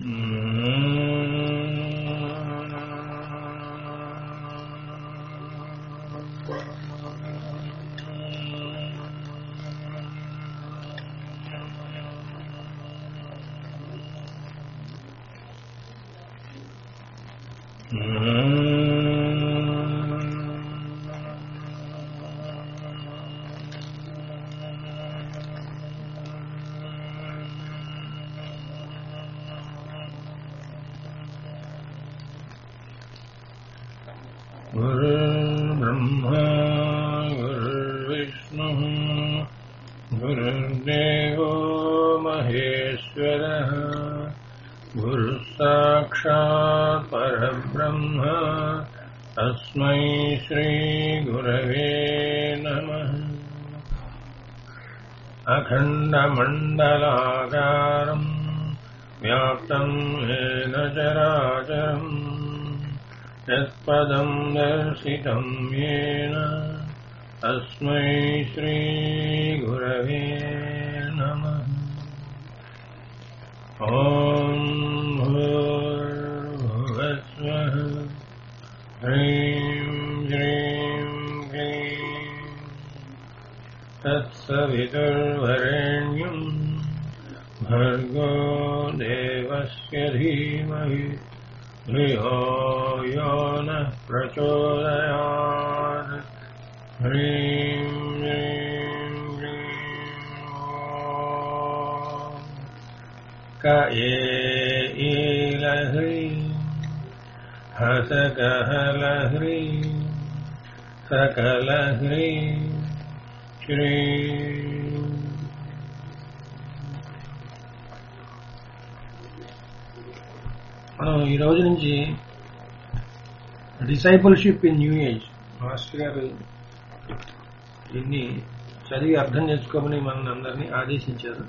गुरुर्ब्रह्मा गुरुर्विष्णुः गुरुर्देवो महेश्वरः गुरुः साक्षात् परब्रह्म तस्मै श्रीगुरवे नमः अखण्डमण्डलाकारम् व्याप्तम् येन चराचरम् यत्पदम् दर्शितम् येन तस्मै श्रीगुरवे नमः ॐ भूर्भुवस्वः ह्रीं श्रीं क्लीं तत्सवितुर्वरेण्यम् भर्गो देवस्य धीमहि धियो यो नः प्रचोदयात् ह्रीं श्रीं क्लीं ॐ क ईलह्रीं हसकहलह्रीं सकलह्रीं श्रीं మనం ఈ రోజు నుంచి discipleship in new age master గారు దీన్ని చదివి అర్థం చేసుకోమని మన అందరినీ ఆదేశించారు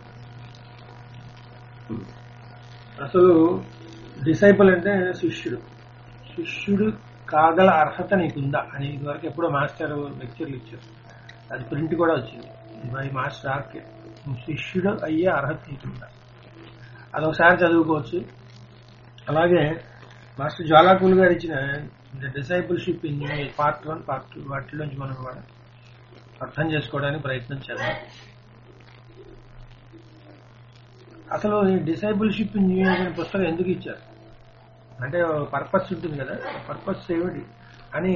అసలు డిసైపుల్ అంటే శిష్యుడు శిష్యుడు కాగల అర్హత నీకుందా అని ఇదివరకు ఎప్పుడో మాస్టర్ లెక్చర్లు ఇచ్చారు అది ప్రింట్ కూడా వచ్చింది బై మాస్టర్ ఆర్కే శిష్యుడు అయ్యే అర్హత నీకుందా అదొకసారి చదువుకోవచ్చు అలాగే మాస్టర్ జ్వాలాకుల్ గారు ఇచ్చిన the discipleship in part one part two వాటిలోంచి మనం కూడా అర్థం చేసుకోవడానికి ప్రయత్నం చేద్దాం అసలు ఈ డిసైబుల్షిప్ ఇన్ న్యూ ఏజ్ అనే పుస్తకం ఎందుకు ఇచ్చారు అంటే పర్పస్ ఉంటుంది కదా పర్పస్ ఏమిటి అని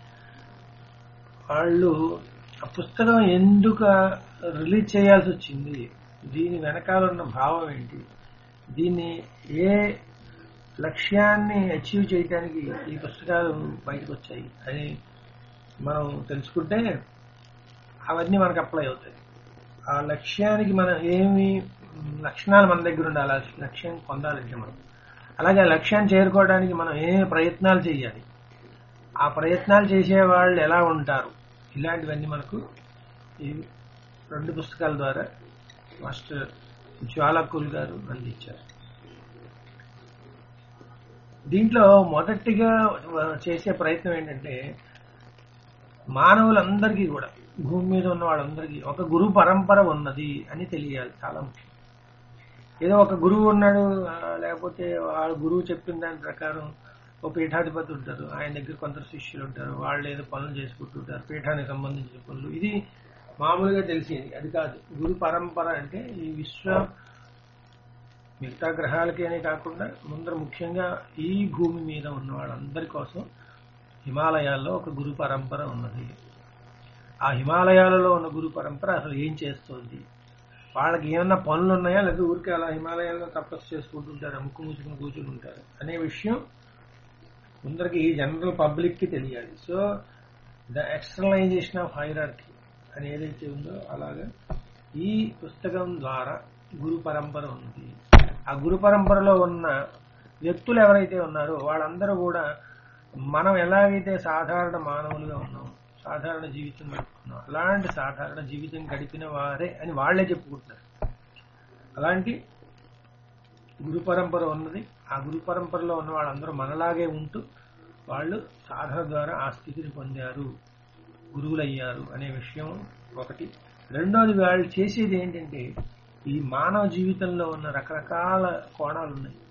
వాళ్ళు ఆ పుస్తకం ఎందుకు రిలీజ్ చేయాల్సి వచ్చింది దీని వెనకాల ఉన్న భావం ఏంటి దీన్ని ఏ లక్ష్యాన్ని అచీవ్ చేయడానికి ఈ పుస్తకాలు బయటకు వచ్చాయి అని మనం తెలుసుకుంటే అవన్నీ మనకు అప్లై అవుతాయి ఆ లక్ష్యానికి మనం ఏమి లక్షణాలు మన దగ్గర ఉండాలి ఆ లక్ష్యం పొందాలంటే మనం అలాగే ఆ లక్ష్యాన్ని చేరుకోవడానికి మనం ఏ ప్రయత్నాలు చేయాలి ఆ ప్రయత్నాలు చేసే వాళ్ళు ఎలా ఉంటారు ఇలాంటివన్నీ మనకు ఈ రెండు పుస్తకాల ద్వారా మాస్టర్ జ్వాలకుల్ గారు అందించారు దీంట్లో మొదటిగా చేసే ప్రయత్నం ఏంటంటే మానవులందరికీ కూడా భూమి మీద ఉన్న వాళ్ళందరికీ ఒక గురు పరంపర ఉన్నది అని తెలియాలి చాలా ముఖ్యం ఏదో ఒక గురువు ఉన్నాడు ఆ, లేకపోతే ఆ గురువు చెప్పిన దాని ప్రకారం ఒక పీఠాధిపతి ఉంటారు ఆయన దగ్గర కొందరు శిష్యులు ఉంటారు వాళ్ళు ఏదో పనులు చేసుకుంటుంటారు పీఠానికి సంబంధించిన పనులు ఇది మామూలుగా తెలిసేది అది కాదు గురు పరంపర అంటే ఈ విశ్వ మిగతా గ్రహాలకేనే కాకుండా ముందర ముఖ్యంగా ఈ భూమి మీద ఉన్న వాళ్ళందరి కోసం హిమాలయాల్లో ఒక గురు పరంపర ఉన్నది ఆ హిమాలయాలలో ఉన్న గురు పరంపర అసలు ఏం చేస్తుంది వాళ్ళకి ఏమన్నా పనులు ఉన్నాయా లేదా ఊరికే అలా హిమాలయాల్లో తపస్సు చేసుకుంటుంటారా ముక్కు మూసుకుని కూర్చుని ఉంటారు అనే విషయం ముందరికి ఈ జనరల్ పబ్లిక్ కి తెలియాలి so the externalization of hierarchy అని ఏదైతే ఉందో అలాగా ఈ పుస్తకం ద్వారా గురు పరంపర ఉంది ఆ గురు పరంపరలో ఉన్న వ్యక్తులు ఎవరైతే ఉన్నారో వాళ్ళందరూ కూడా మనం ఎలాగైతే సాధారణ మానవులుగా ఉన్నాం సాధారణ జీవితం గడుపుతున్నాం అలాంటి సాధారణ జీవితం గడిపిన వారే అని వాళ్లే చెప్పుకుంటున్నారు అలాంటి గురు పరంపర ఉన్నది ఆ గురు పరంపరలో ఉన్న వాళ్ళందరూ మనలాగే ఉంటూ వాళ్ళు సాధన ద్వారా ఆ స్థితిని పొందారు గురువులయ్యారు అనే విషయం ఒకటి రెండోది వాళ్ళు చేసేది ఏంటంటే ఈ మానవ జీవితంలో ఉన్న రకరకాల కోణాలు ఉన్నాయి రకరకాల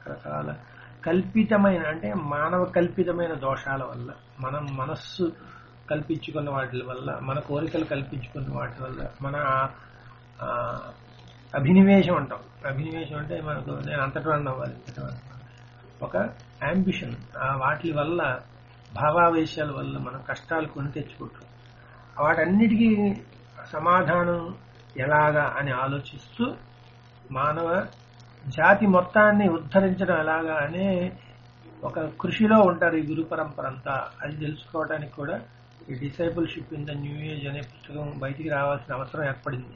రకరకాల కల్పితమైన అంటే మానవ కల్పితమైన దోషాల వల్ల మనం మనస్సు కల్పించుకున్న వాటి వల్ల మన కోరికలు కల్పించుకున్న వాటి వల్ల మన ఆ, అభినివేశం అంటాం అభినివేశం అంటే మనకు నేను అంతటి వాడిని అవ్వాలి ఇంతటి వాడిని అవ్వాలి. ఒక అంబిషన్ ఆ వాటి వల్ల భావావేశాల వల్ల మనం కష్టాలు కొని తెచ్చుకుంటాం వాటన్నిటికీ సమాధానం ఎలాగా అని ఆలోచిస్తూ మానవ జాతి మొత్తాన్ని ఉద్ధరించడం ఎలాగా అనే ఒక కృషిలో ఉంటారు ఈ గురు పరంపర అంతా అది తెలుసుకోవడానికి కూడా ఈ discipleship in the new age అనే పుస్తకం బయటికి రావాల్సిన అవసరం ఏర్పడింది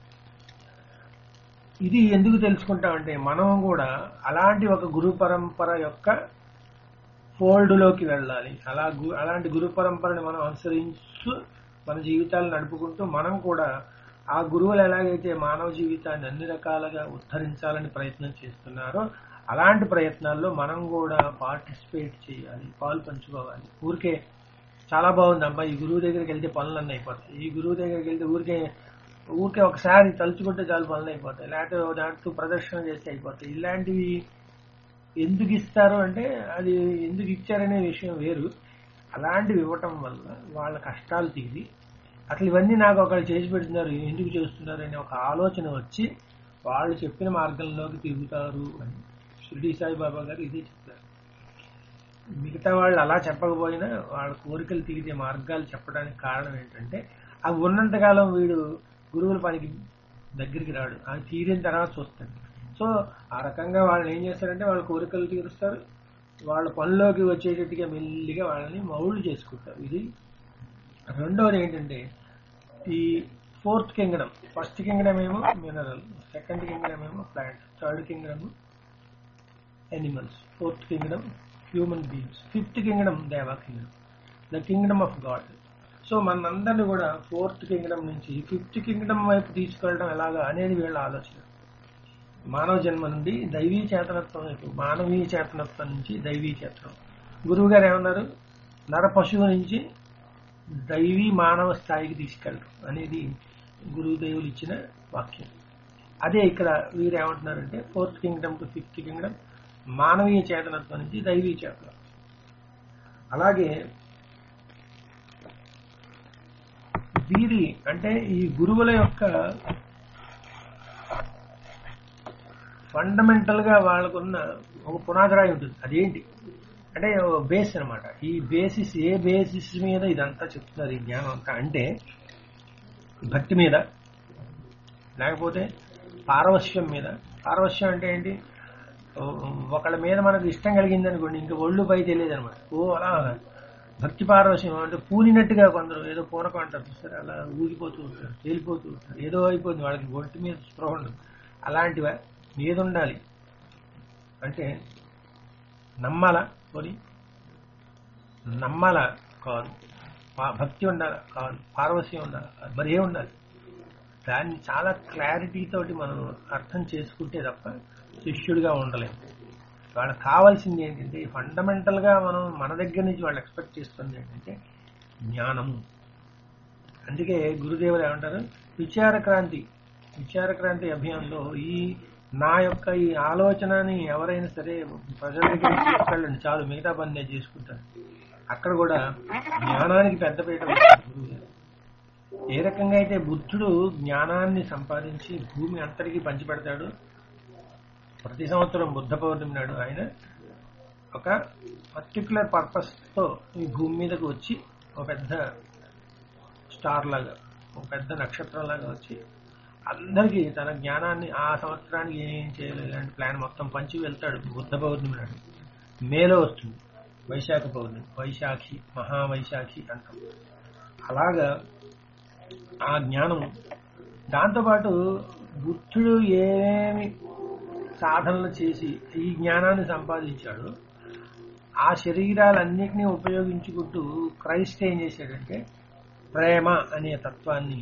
ఇది ఎందుకు తెలుసుకుంటామంటే మనం కూడా అలాంటి ఒక గురు పరంపర యొక్క ఫోల్డ్ లోకి వెళ్ళాలి అలా గు- అలాంటి గురు పరంపరని మనం అనుసరిస్తూ మన జీవితాలు నడుపుకుంటూ మనం కూడా ఆ గురువులు ఎలాగైతే మానవ జీవితాన్ని అన్ని రకాలుగా ఉద్ధరించాలని ప్రయత్నం చేస్తున్నారో అలాంటి ప్రయత్నాల్లో మనం కూడా పార్టిసిపేట్ చేయాలి పాలు పంచుకోవాలి ఊరికే చాలా బాగుంది అబ్బా ఈ గురువు దగ్గరికి వెళ్తే పనులన్నీ అయిపోతాయి ఈ గురువు దగ్గరికి వెళ్తే ఊరికే ఊరికే ఒకసారి తలుచుకుంటే చాలు పనులు అయిపోతాయి లేకపోతే ఓ దాంట్లో ప్రదర్శన చేస్తే అయిపోతాయి ఇలాంటివి ఎందుకు ఇస్తారు అంటే అది ఎందుకు ఇచ్చారనే విషయం వేరు అలాంటివి ఇవ్వటం వల్ల వాళ్ళ కష్టాలు తీరి అసలు ఇవన్నీ నాకు ఒకళ్ళు చేసి పెడుతున్నారు ఎందుకు చేస్తున్నారు అనే ఒక ఆలోచన వచ్చి వాళ్ళు చెప్పిన మార్గంలోకి తిరుగుతారు అని షిరిడి సాయిబాబా గారు ఇదే చెప్తారు మిగతా వాళ్ళు అలా చెప్పకపోయినా వాళ్ళ కోరికలు తీరే మార్గాలు చెప్పడానికి కారణం ఏంటంటే అవి ఉన్నంతకాలం వీడు గురువుల పనికి దగ్గరికి రాడు అది తీరిన తర్వాత చూస్తాడు సో ఆ రకంగా వాళ్ళని ఏం చేస్తారంటే వాళ్ళ కోరికలు తీరుస్తారు వాళ్ళ పనిలోకి వచ్చేటట్టుగా మెల్లిగా వాళ్ళని మౌళ్ళు చేసుకుంటారు ఇది రెండవది ఏంటంటే ఈ ఫోర్త్ కింగ్డమ్ ఫస్ట్ కింగ్డమ్ ఏమో మినరల్ సెకండ్ కింగ్డమ్ ఏమో plant third kingdom animals fourth kingdom human beings fifth kingdom deva kingdom the kingdom of God so మనందరినీ కూడా ఫోర్త్ కింగ్డమ్ నుంచి ఫిఫ్త్ కింగ్డమ్ వైపు తీసుకెళ్ళడం ఎలాగా అనేది వీళ్ళ ఆలోచన మానవ జన్మ నుండి దైవీ చేతనత్వం వైపు మానవీయ చేతనత్వం నుంచి దైవీ చేతనం గురువు గారు ఏమన్నారు నర పశువు నుంచి దైవీ మానవ స్థాయికి తీసుకెళ్ళడం అనేది గురుదేవులు ఇచ్చిన వాక్యం అదే ఇక్కడ వీరు ఏమంటున్నారంటే fourth kingdom to fifth kingdom మానవీయ చేతనత్వం నుంచి దైవీ చేతనం అలాగే వీరి అంటే ఈ గురువుల యొక్క ఫండమెంటల్ గా వాళ్ళకున్న ఒక పునాదిరాయి ఉంటుంది అదేంటి అంటే బేస్ అన్నమాట ఈ బేసిస్ ఏ బేసిస్ మీద ఇదంతా చెప్తున్నారు ఈ జ్ఞానం అంతా అంటే భక్తి మీద లేకపోతే పారవశ్యం మీద పారవశ్యం అంటే ఏంటి ఓ, ఒకళ్ళ మీద మనకు ఇష్టం కలిగింది అనుకోండి ఇంకా ఒళ్ళు పై తెలియదు అనమాట ఓ అలా భక్తి పారవశ్యం అంటే పూనినట్టుగా కొందరు ఏదో పూనకం అంటారు చూస్తారు అలా ఊగిపోతూ ఉంటారు తేలిపోతూ ఉంటారు ఏదో అయిపోతుంది వాళ్ళకి ఒంటి మీద స్పృహ ఉండదు అలాంటివా మీద ఉండాలి అంటే నమ్మాలా పోనీ నమ్మాలా కాదు పా- భక్తి ఉండాలి కాదు పారవశ్యం ఉండాలి కాదు మరి ఏ ఉండాలి దాన్ని చాలా క్లారిటీ తోటి మనం అర్థం చేసుకుంటే తప్ప శిష్యుడిగా ఉండలేము వాళ్ళకి కావాల్సింది ఏంటంటే ఫండమెంటల్ గా మనం మన దగ్గర నుంచి వాళ్ళు ఎక్స్పెక్ట్ చేస్తుంది ఏంటంటే జ్ఞానము అందుకే గురుదేవులు ఏమంటారు విచార క్రాంతి విచార క్రాంతి అభియాన్లో ఈ నా యొక్క ఈ ఆలోచనని ఎవరైనా సరే ప్రజల దగ్గర తీసుకెళ్ళండి చాలు మిగతా పని నేను చేసుకుంటాను అక్కడ కూడా జ్ఞానానికి పెద్దపీట వేశారు గురువుగారు ఏ రకంగా అయితే బుద్ధుడు జ్ఞానాన్ని సంపాదించి భూమి అంతటికి పంచిపెడతాడు ప్రతి సంవత్సరం బుద్ధ పౌర్ణమి నాడు ఆయన ఒక పర్టికులర్ పర్పస్ తో ఈ భూమి మీదకి వచ్చి ఒక పెద్ద స్టార్ లాగా ఒక పెద్ద నక్షత్రం లాగా వచ్చి అందరికీ తన జ్ఞానాన్ని ఆ సంవత్సరానికి ఏం చేయాలి ఇలాంటి ప్లాన్ మొత్తం పంచి వెళ్తాడు బుద్ధ పౌర్ణమి నాడు మేలో వస్తుంది వైశాఖ పౌర్ణమి వైశాఖి మహావైశాఖి అంటాం అలాగా ఆ జ్ఞానం దాంతోపాటు బుద్ధుడు ఏమేమి సాధనలు చేసి ఈ జ్ఞానాన్ని సంపాదించాడు ఆ శరీరాలన్నిటినీ ఉపయోగించుకుంటూ క్రైస్ట్ ఏం చేశాడంటే ప్రేమ అనే తత్వాన్ని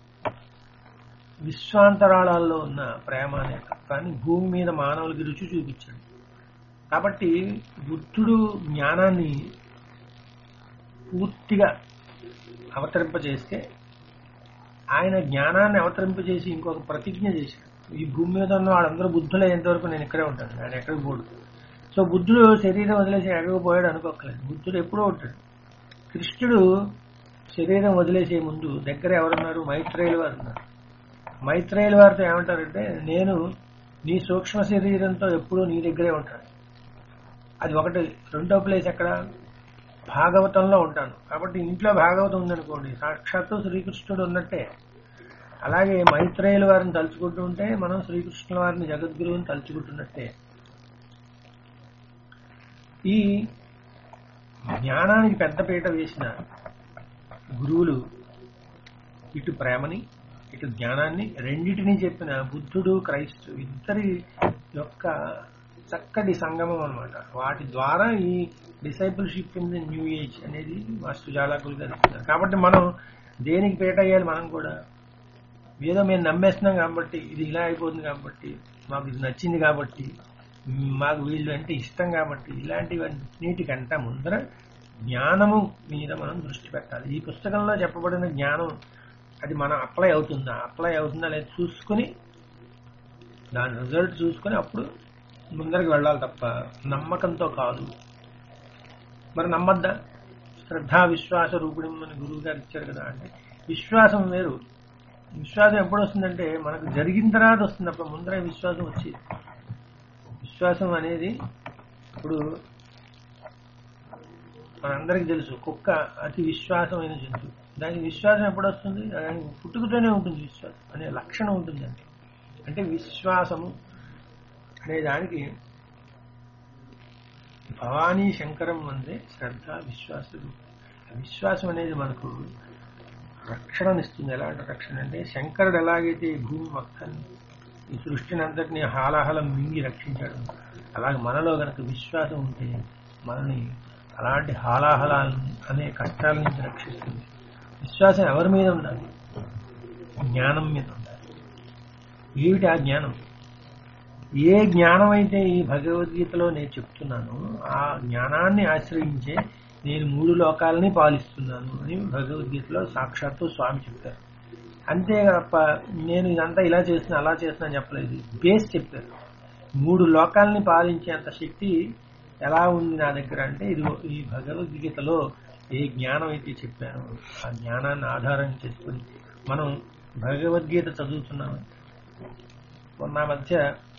విశ్వాంతరాళాల్లో ఉన్న ప్రేమ అనే తత్వాన్ని భూమి మీద మానవులకి రుచి చూపించాడు కాబట్టి బుద్ధుడు జ్ఞానాన్ని పూర్తిగా అవతరింపజేస్తే ఆయన జ్ఞానాన్ని అవతరింపజేసి ఇంకొక ప్రతిజ్ఞ చేశాడు ఈ భూమి మీద ఉన్న వాళ్ళందరూ బుద్ధులే ఎంతవరకు నేను ఇక్కడే ఉంటాను ఆయన ఎక్కడికి పోడు సో బుద్ధుడు శరీరం వదిలేసి ఎక్కడికి పోయాడు అనుకోకలేదు బుద్ధుడు ఎప్పుడూ ఉంటాడు కృష్ణుడు శరీరం వదిలేసే ముందు దగ్గర ఎవరున్నారు మైత్రేయులు వారు ఉన్నారు మైత్రేయుల వారితో ఏమంటారంటే నేను నీ సూక్ష్మ శరీరంతో ఎప్పుడూ నీ దగ్గరే ఉంటాను అది ఒకటి రెండో ప్లేస్ ఎక్కడ భాగవతంలో ఉంటాను కాబట్టి ఇంట్లో భాగవతం ఉందనుకోండి సాక్షాత్తు శ్రీకృష్ణుడు ఉన్నట్టే అలాగే మైత్రేయుల వారిని తలుచుకుంటూ ఉంటే మనం శ్రీకృష్ణుల వారిని జగద్గురువుని తలుచుకుంటున్నట్టే ఈ జ్ఞానానికి పెద్దపీట వేసిన గురువులు ఇటు ప్రేమని ఇటు జ్ఞానాన్ని రెండిటిని చెప్పిన బుద్ధుడు క్రైస్తు ఇద్దరి యొక్క చక్కటి సంగమం అన్నమాట వాటి ద్వారా ఈ discipleship in the new age అనేది మాస్టర్ జాలకులు గారు చెప్తారు కాబట్టి మనం దేనికి పేట అయ్యాలి మనం కూడా ఏదో మేము నమ్మేస్తున్నాం కాబట్టి ఇది ఇలా అయిపోతుంది కాబట్టి మాకు ఇది నచ్చింది కాబట్టి మ్, మాకు వీళ్ళు అంటే ఇష్టం కాబట్టి ఇలాంటివన్నిటికంటే ముందర జ్ఞానము మీద మనం దృష్టి పెట్టాలి ఈ పుస్తకంలో చెప్పబడిన జ్ఞానం అది మనం అప్లై అవుతుందా అప్లై అవుతుందా లేదా చూసుకుని దాని రిజల్ట్ చూసుకుని అప్పుడు ముందరికి వెళ్ళాలి తప్ప నమ్మకంతో కాదు మరి నమ్మద్దా శ్రద్ధా విశ్వాస రూపిణి అని గురువు గారు ఇచ్చారు కదా అంటే విశ్వాసం వేరు విశ్వాసం ఎప్పుడు వస్తుందంటే మనకు జరిగిన తర్వాత వస్తుంది అప్పుడు ముందరే విశ్వాసం వచ్చేది విశ్వాసం అనేది ఇప్పుడు మనందరికీ తెలుసు కుక్క అతి విశ్వాసమైన జంతువు దానికి విశ్వాసం ఎప్పుడు వస్తుంది దానికి పుట్టుకతోనే ఉంటుంది విశ్వాసం అనే లక్షణం ఉంటుంది అంటే అంటే విశ్వాసము అనే దానికి భవానీ శంకరం అందే శ్రద్ధ విశ్వాసుడు విశ్వాసం అనేది మనకు రక్షణనిస్తుంది ఎలాంటి రక్షణ అంటే శంకరుడు ఎలాగైతే ఈ భూమి మొత్తాన్ని ఈ సృష్టిని అంతటిని హాలాహలం మింగి రక్షించాడు అలాగే మనలో గనక విశ్వాసం ఉంటే మనని అలాంటి హాలాహలాల అనే కష్టాల నుంచి రక్షిస్తుంది విశ్వాసం ఎవరి మీద ఉండాలి జ్ఞానం మీద ఉండాలి ఏమిటి ఆ జ్ఞానం ఏ జ్ఞానం అయితే ఈ భగవద్గీతలో నేను చెప్తున్నానో ఆ జ్ఞానాన్ని ఆశ్రయించే నేను మూడు లోకాలని పాలిస్తున్నాను అని భగవద్గీతలో సాక్షాత్తు స్వామి చెప్పారు అంతే తప్ప నేను ఇదంతా ఇలా చేస్తున్నా అలా చేస్తున్నా అని చెప్పలేదు బేస్ చెప్పారు మూడు లోకాలని పాలించేంత శక్తి ఎలా ఉంది నా దగ్గర అంటే ఇది ఈ భగవద్గీతలో ఏ జ్ఞానం అయితే చెప్పానో ఆ జ్ఞానాన్ని ఆధారం చేసుకుని మనం భగవద్గీత చదువుతున్నాము మొన్న మధ్య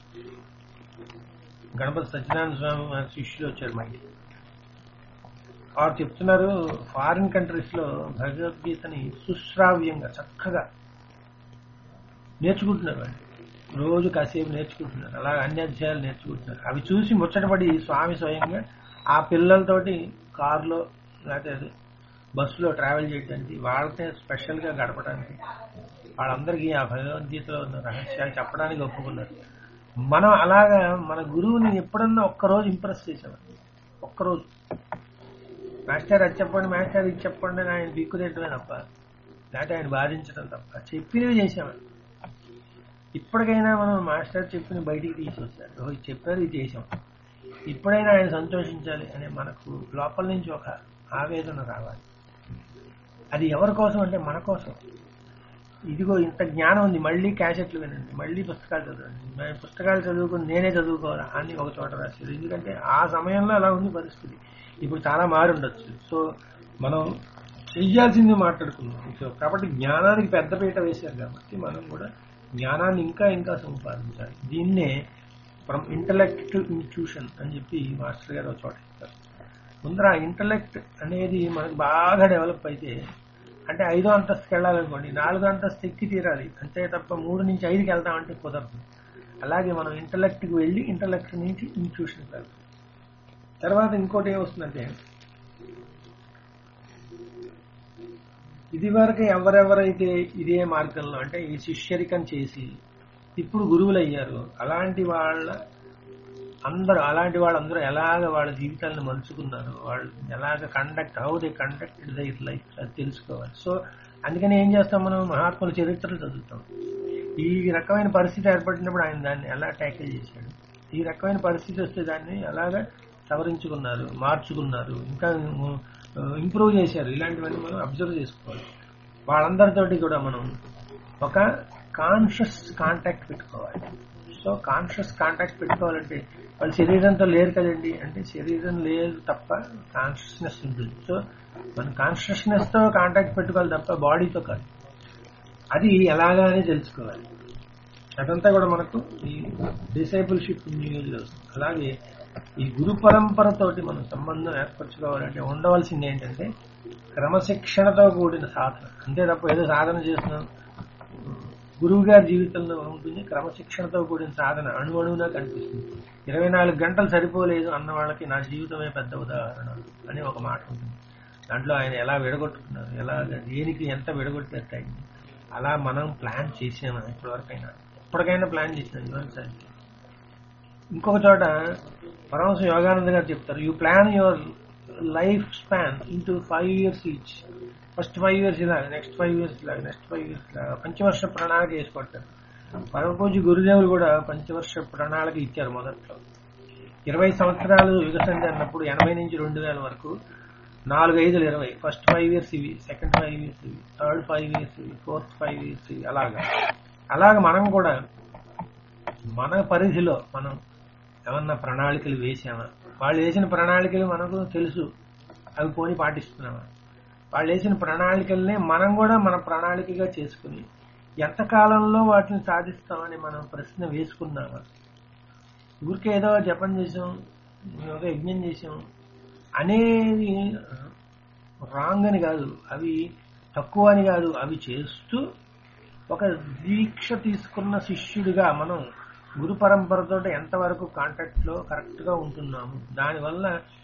గణపతి సత్యనారాయణ స్వామి వారి శిష్యులు వచ్చారు మా ఇంటికి వారు చెప్తున్నారు ఫారిన్ కంట్రీస్ లో భగవద్గీతని సుశ్రావ్యంగా చక్కగా నేర్చుకుంటున్నారు వాళ్ళు రోజు కాసేపు నేర్చుకుంటున్నారు అలా అన్ని అధ్యాయాలు నేర్చుకుంటున్నారు అవి చూసి ముచ్చటపడి స్వామి స్వయంగా ఆ పిల్లలతోటి కారులో లేకపోతే బస్సులో ట్రావెల్ చేయడానికి వాళ్ళతో స్పెషల్ గా గడపడానికి వాళ్ళందరికీ ఆ భగవద్గీతలో ఉన్న రహస్యాలు చెప్పడానికి ఒప్పుకున్నారు మనం అలాగా మన గురువుని ఎప్పుడన్నా ఒక్కరోజు ఇంప్రెస్ చేసామండి ఒక్కరోజు మాస్టర్ అది చెప్పండి మాస్టర్ ఇది చెప్పండి అని ఆయన దిక్కుదేయటమే తప్ప లేకపోతే ఆయన బాధించడం తప్ప చెప్పినవి చేసామని ఇప్పటికైనా మనం మాస్టర్ చెప్పిన బయటికి తీసేసారు ఓ, ఇది చెప్పారు ఇది చేసాం ఇప్పుడైనా ఆయన సంతోషించాలి అనే మనకు లోపల నుంచి ఒక ఆవేదన రావాలి అది ఎవరి కోసం అంటే మన కోసం ఇదిగో ఇంత జ్ఞానం ఉంది మళ్ళీ క్యాసెట్లు వినండి మళ్ళీ పుస్తకాలు చదవండి మరి పుస్తకాలు చదువుకుని నేనే చదువుకోవాలా అని ఒక చోట రాశారు ఎందుకంటే ఆ సమయంలో అలా ఉంది పరిస్థితి ఇప్పుడు చాలా మారి ఉండొచ్చు సో మనం చెయ్యాల్సింది మాట్లాడుకున్నాం సో కాబట్టి జ్ఞానానికి పెద్దపీట వేశారు కాబట్టి మనం కూడా జ్ఞానాన్ని ఇంకా ఇంకా సంపాదించాలి దీన్నే ఫ్రమ్ ఇంటలెక్ట్ టు ఇన్స్టిట్యూషన్ అని చెప్పి మాస్టర్ గారు ఒక చోట చెప్తారు ముందర ఇంటలెక్ట్ అనేది మనకు బాగా డెవలప్ అయితే అంటే ఐదో అంతస్తుకి వెళ్ళాలనుకోండి నాలుగో అంతస్తు ఎక్కి తీరాలి అంతే తప్ప మూడు నుంచి ఐదుకి వెళ్తామంటే కుదరదు అలాగే మనం ఇంటలెక్ట్కి వెళ్ళి ఇంటలెక్ట్ నుంచి ఇన్స్టిట్యూషన్కి వెళ్తాం తర్వాత ఇంకోటి ఏమొస్తుందంటే ఇది వరకు ఎవరెవరైతే ఇదే మార్గంలో అంటే ఈ శిష్యరికం చేసి ఇప్పుడు గురువులు అయ్యారు అలాంటి వాళ్ళ అందరూ అలాంటి వాళ్ళందరూ ఎలాగ వాళ్ళ జీవితాలను మలుచుకున్నారు వాళ్ళు ఎలాగ conduct how they conduct their life అది తెలుసుకోవాలి సో అందుకని ఏం చేస్తాం మనం మహాత్ముల చరిత్రలు చదువుతాం ఈ రకమైన పరిస్థితి ఏర్పడినప్పుడు ఆయన దాన్ని ఎలా ట్యాకిల్ చేశాడు ఈ రకమైన పరిస్థితి వస్తే దాన్ని ఎలాగ సవరించుకున్నారు మార్చుకున్నారు ఇంకా ఇంప్రూవ్ చేశారు ఇలాంటివన్నీ మనం అబ్జర్వ్ చేసుకోవాలి వాళ్ళందరితోటి కూడా మనం ఒక కాన్షియస్ కాంటాక్ట్ పెట్టుకోవాలి సో తో కాన్షియస్ కాంటాక్ట్ పెట్టుకోవాలంటే వాళ్ళు శరీరంతో లేరు కదండి అంటే శరీరం లేదు తప్ప కాన్షియస్నెస్ ఉంటుంది సో మన కాన్షియస్నెస్ తో కాంటాక్ట్ పెట్టుకోవాలి తప్ప బాడీతో కాదు అది ఎలాగా అని తెలుసుకోవాలి అదంతా కూడా మనకు ఈ డిసైపుల్షిప్ న్యూస్ వస్తుంది అలాగే ఈ గురు పరంపరతోటి మనం సంబంధం ఏర్పరచుకోవాలంటే ఉండవలసింది ఏంటంటే క్రమశిక్షణతో కూడిన సాధన అంతే తప్ప ఏదో సాధన చేస్తున్నాం గురువు గారి జీవితంలో ఉంటుంది క్రమశిక్షణతో కూడిన సాధన అణువణువునా కనిపిస్తుంది ఇరవై నాలుగు గంటలు సరిపోలేదు అన్న వాళ్ళకి నా జీవితమే పెద్ద ఉదాహరణ అని ఒక మాట ఉంటుంది దాంట్లో ఆయన ఎలా విడగొట్టుకున్నారు ఎలా దేనికి ఎంత విడగొట్టేట్టు అయింది అలా మనం ప్లాన్ చేసాము ఇప్పటివరకైనా ఎప్పటికైనా ప్లాన్ చేసినాం ఇవ్వండి ఇంకొక చోట పరమశ యోగానంద గారు చెప్తారు you plan your life span into five years each first five years ఇలా నెక్స్ట్ ఫైవ్ ఇయర్స్ ఇలా నెక్స్ట్ ఫైవ్ ఇయర్స్ ఇలా పంచవర్ష ప్రణాళిక వేసుకుంటారు పరమపూజి గురుదేవులు కూడా పంచవర్ష ప్రణాళిక ఇచ్చారు మొదట్లో ఇరవై సంవత్సరాలు యుగసంధి అన్నప్పుడు ఎనభై నుంచి రెండు వేల వరకు నాలుగు ఐదులు ఇరవై ఫస్ట్ ఫైవ్ ఇయర్స్ ఇవి సెకండ్ ఫైవ్ ఇయర్స్ ఇవి థర్డ్ ఫైవ్ ఇయర్స్ ఇవి ఫోర్త్ ఫైవ్ ఇయర్స్ ఇవి అలాగా అలాగా మనం కూడా మన పరిధిలో మనం ఏమన్నా ప్రణాళికలు వేసామా వాళ్ళు వేసిన ప్రణాళికలు మనకు తెలుసు అవి పోని పాటిస్తున్నామా వాళ్ళు వేసిన ప్రణాళికల్ని మనం కూడా మన ప్రణాళికగా చేసుకుని ఎంత కాలంలో వాటిని సాధిస్తామని మనం ప్రశ్న వేసుకున్నామా ఊరికే ఏదో జపం చేసాం ఒక యజ్ఞం చేసాం అనేది రాంగ్ అని కాదు అవి తక్కువ అని కాదు అవి చేస్తూ ఒక దీక్ష తీసుకున్న శిష్యుడిగా మనం గురు పరంపరతో ఎంతవరకు కాంటాక్ట్ లో కరెక్ట్ గా ఉంటున్నాము దానివల్ల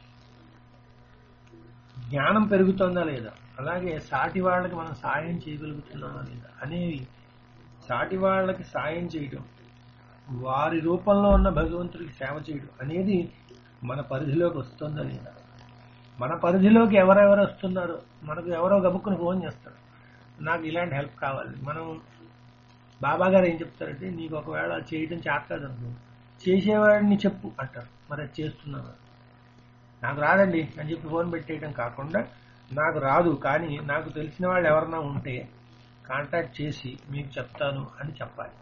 జ్ఞానం పెరుగుతుందా లేదా అలాగే సాటి వాళ్ళకి మనం సాయం చేయగలుగుతున్నామా లేదా అనేవి సాటి వాళ్ళకి సాయం చేయడం వారి రూపంలో ఉన్న భగవంతుడికి సేవ చేయడం అనేది మన పరిధిలోకి వస్తుందా లేదా మన పరిధిలోకి ఎవరెవరు వస్తున్నారో మనకు ఎవరో గబుక్కుని ఫోన్ చేస్తారు నాకు ఇలాంటి హెల్ప్ కావాలి మనం బాబా గారు ఏం చెప్తారంటే నీకు ఒకవేళ చేయడం చేతకాదు అనుకో చేసేవాడిని చెప్పు అంటారు మరి అది చేస్తున్నాను నాకు రాదండి అని చెప్పి ఫోన్ పెట్టేయడం కాకుండా నాకు రాదు కానీ నాకు తెలిసిన వాళ్ళు ఎవరన్నా ఉంటే కాంటాక్ట్ చేసి మీకు చెప్తాను అని చెప్పాలి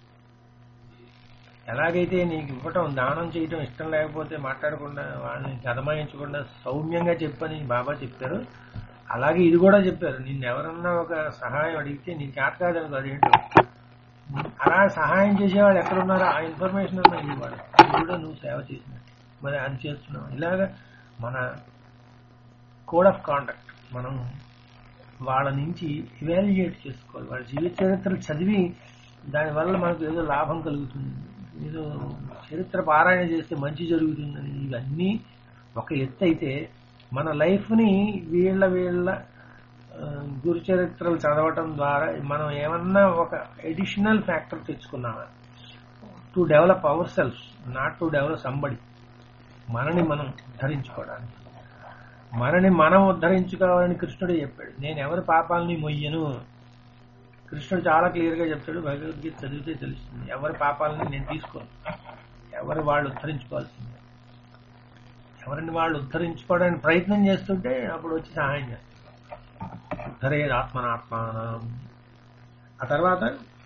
ఎలాగైతే నీకు ఇవ్వటం దానం చేయటం ఇష్టం లేకపోతే మాట్లాడకుండా వాళ్ళని గదమాయించకుండా సౌమ్యంగా చెప్పని బాబా చెప్పారు అలాగే ఇది కూడా చెప్పారు నిన్ను ఎవరన్నా ఒక సహాయం అడిగితే నీకు చేత కాదనుకో అదేంటో అలా సహాయం చేసేవాళ్ళు ఎక్కడున్నారో ఆ ఇన్ఫర్మేషన్ ఉన్నా ఇవ్వాలి అది కూడా నువ్వు సేవ చేసినట్టు మరి అది చేస్తున్నావు ఇలాగ మన కోడ్ ఆఫ్ కాండక్ట్ మనం వాళ్ళ నుంచి ఇవాల్యుయేట్ చేసుకోవాలి వాళ్ళ జీవిత చరిత్రలు చదివి దానివల్ల మనకు ఏదో లాభం కలుగుతుంది ఏదో చరిత్ర పారాయణ చేస్తే మంచి జరుగుతుందని ఇవన్నీ ఒక ఎత్తు అయితే మన లైఫ్ని వీళ్ళ వీళ్ళ ఆ, గురు చరిత్రలు చదవటం ద్వారా మనం ఏమన్నా ఒక ఎడిషనల్ ఫ్యాక్టర్ తెచ్చుకున్నామా to develop our self not to develop somebody మనని మనం ఉద్ధరించుకోవడానికి మనని మనం ఉద్ధరించుకోవాలని కృష్ణుడు చెప్పాడు నేను ఎవరి పాపాలని మొయ్యను కృష్ణుడు చాలా క్లియర్ గా చెప్తాడు భగవద్గీత చదివితే తెలుస్తుంది ఎవరి పాపాలని నేను తీసుకోను ఎవరి వాళ్ళు ఉద్ధరించుకోవాల్సిందే ఎవరిని వాళ్ళు ఉద్ధరించుకోవడానికి ప్రయత్నం చేస్తుంటే అప్పుడు వచ్చి సహాయం చేస్తారు ఉద్ధరే ఆత్మనాత్మానం ఆ తర్వాత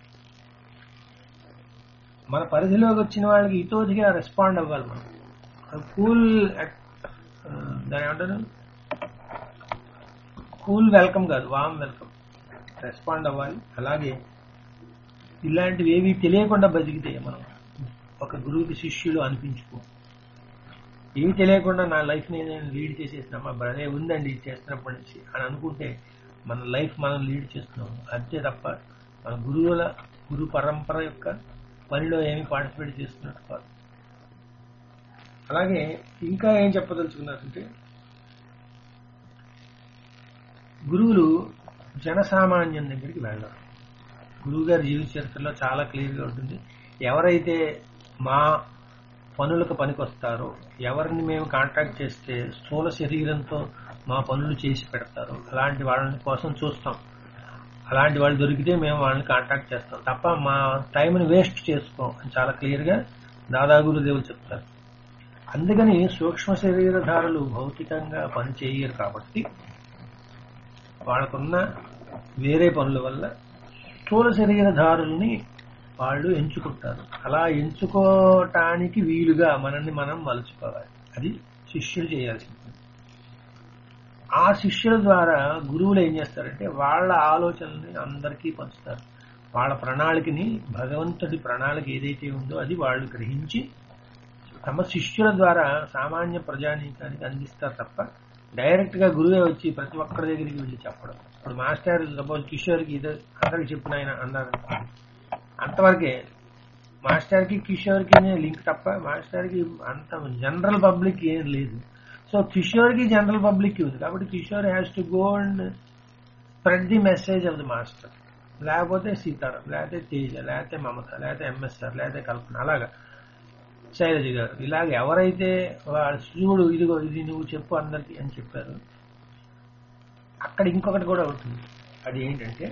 మన పరిధిలోకి వచ్చిన వాళ్ళకి ఇతోదిగా రెస్పాండ్ అవ్వాలి మనం కూల్ దాని ఏమంటారు కూల్ వెల్కమ్ కాదు వామ్ వెల్కమ్ రెస్పాండ్ అవ్వాలి అలాగే ఇలాంటివి ఏవి తెలియకుండా బతికితే మనం ఒక గురువుకి శిష్యులు అనిపించుకో ఏమి తెలియకుండా నా లైఫ్ ని నేను లీడ్ చేసేసిన మా బ్రదే ఉందండి ఇది చేస్తున్నప్పటి నుంచి అని అనుకుంటే మన లైఫ్ మనం లీడ్ చేస్తున్నాం అంతే తప్ప మన గురువుల గురు పరంపర యొక్క పనిలో ఏమి పార్టిసిపేట్ చేస్తున్నట్టు కాదు అలాగే ఇంకా ఏం చెప్పదలుచుకున్నారంటే గురువులు జనసామాన్యం దగ్గరికి వెళ్ళారు గురువు గారి జీవిత చరిత్రలో చాలా క్లియర్గా ఉంటుంది ఎవరైతే మా పనులకు పనికొస్తారో ఎవరిని మేము కాంటాక్ట్ చేస్తే స్థూల శరీరంతో మా పనులు చేసి పెడతారు అలాంటి వాళ్ళని కోసం చూస్తాం అలాంటి వాళ్ళు దొరికితే మేము వాళ్ళని కాంటాక్ట్ చేస్తాం తప్ప మా టైంని వేస్ట్ చేసుకోం అని చాలా క్లియర్గా దాదా గురుదేవులు చెప్తారు అందుకని సూక్ష్మ శరీరధారులు భౌతికంగా పనిచేయరు కాబట్టి వాళ్ళకున్న వేరే పనుల వల్ల స్థూల శరీరధారుల్ని వాళ్ళు ఎంచుకుంటారు అలా ఎంచుకోవటానికి వీలుగా మనల్ని మనం మలుచుకోవాలి అది శిష్యులు చేయాల్సింది ఆ శిష్యుల ద్వారా గురువులు ఏం చేస్తారంటే వాళ్ళ ఆలోచనల్ని అందరికీ పంచుతారు వాళ్ళ ప్రణాళికని భగవంతుడి ప్రణాళిక ఏదైతే ఉందో అది వాళ్ళు గ్రహించి తమ శిష్యుల ద్వారా సామాన్య ప్రజానీకానికి అందిస్తారు తప్ప డైరెక్ట్ గా గురువే వచ్చి ప్రతి ఒక్కరి దగ్గరికి వెళ్ళి చెప్పడం ఇప్పుడు మాస్టర్ సపోజ్ కిషోర్కి ఇది అందరికి చెప్పిన ఆయన అన్నారు అంతవరకే మాస్టర్ కి కిషోర్ కి లింక్ తప్ప మాస్టర్ కి అంత జనరల్ పబ్లిక్ ఏం లేదు సో కిషోర్ కి జనరల్ పబ్లిక్ ఉంది కాబట్టి Kishore has to go and spread the message of the master లేకపోతే సీతారాం లేకపోతే తేజ లేకపోతే మమత లేకపోతే ఎంఎస్ఆర్ లేకపోతే కల్పన అలాగా శైలజ గారు ఇలాగ ఎవరైతే వాళ్ళ శివుడు ఇదిగో ఇది నువ్వు చెప్పు అందరికి అని చెప్పారు అక్కడ ఇంకొకటి కూడా ఉంటుంది అది ఏంటంటే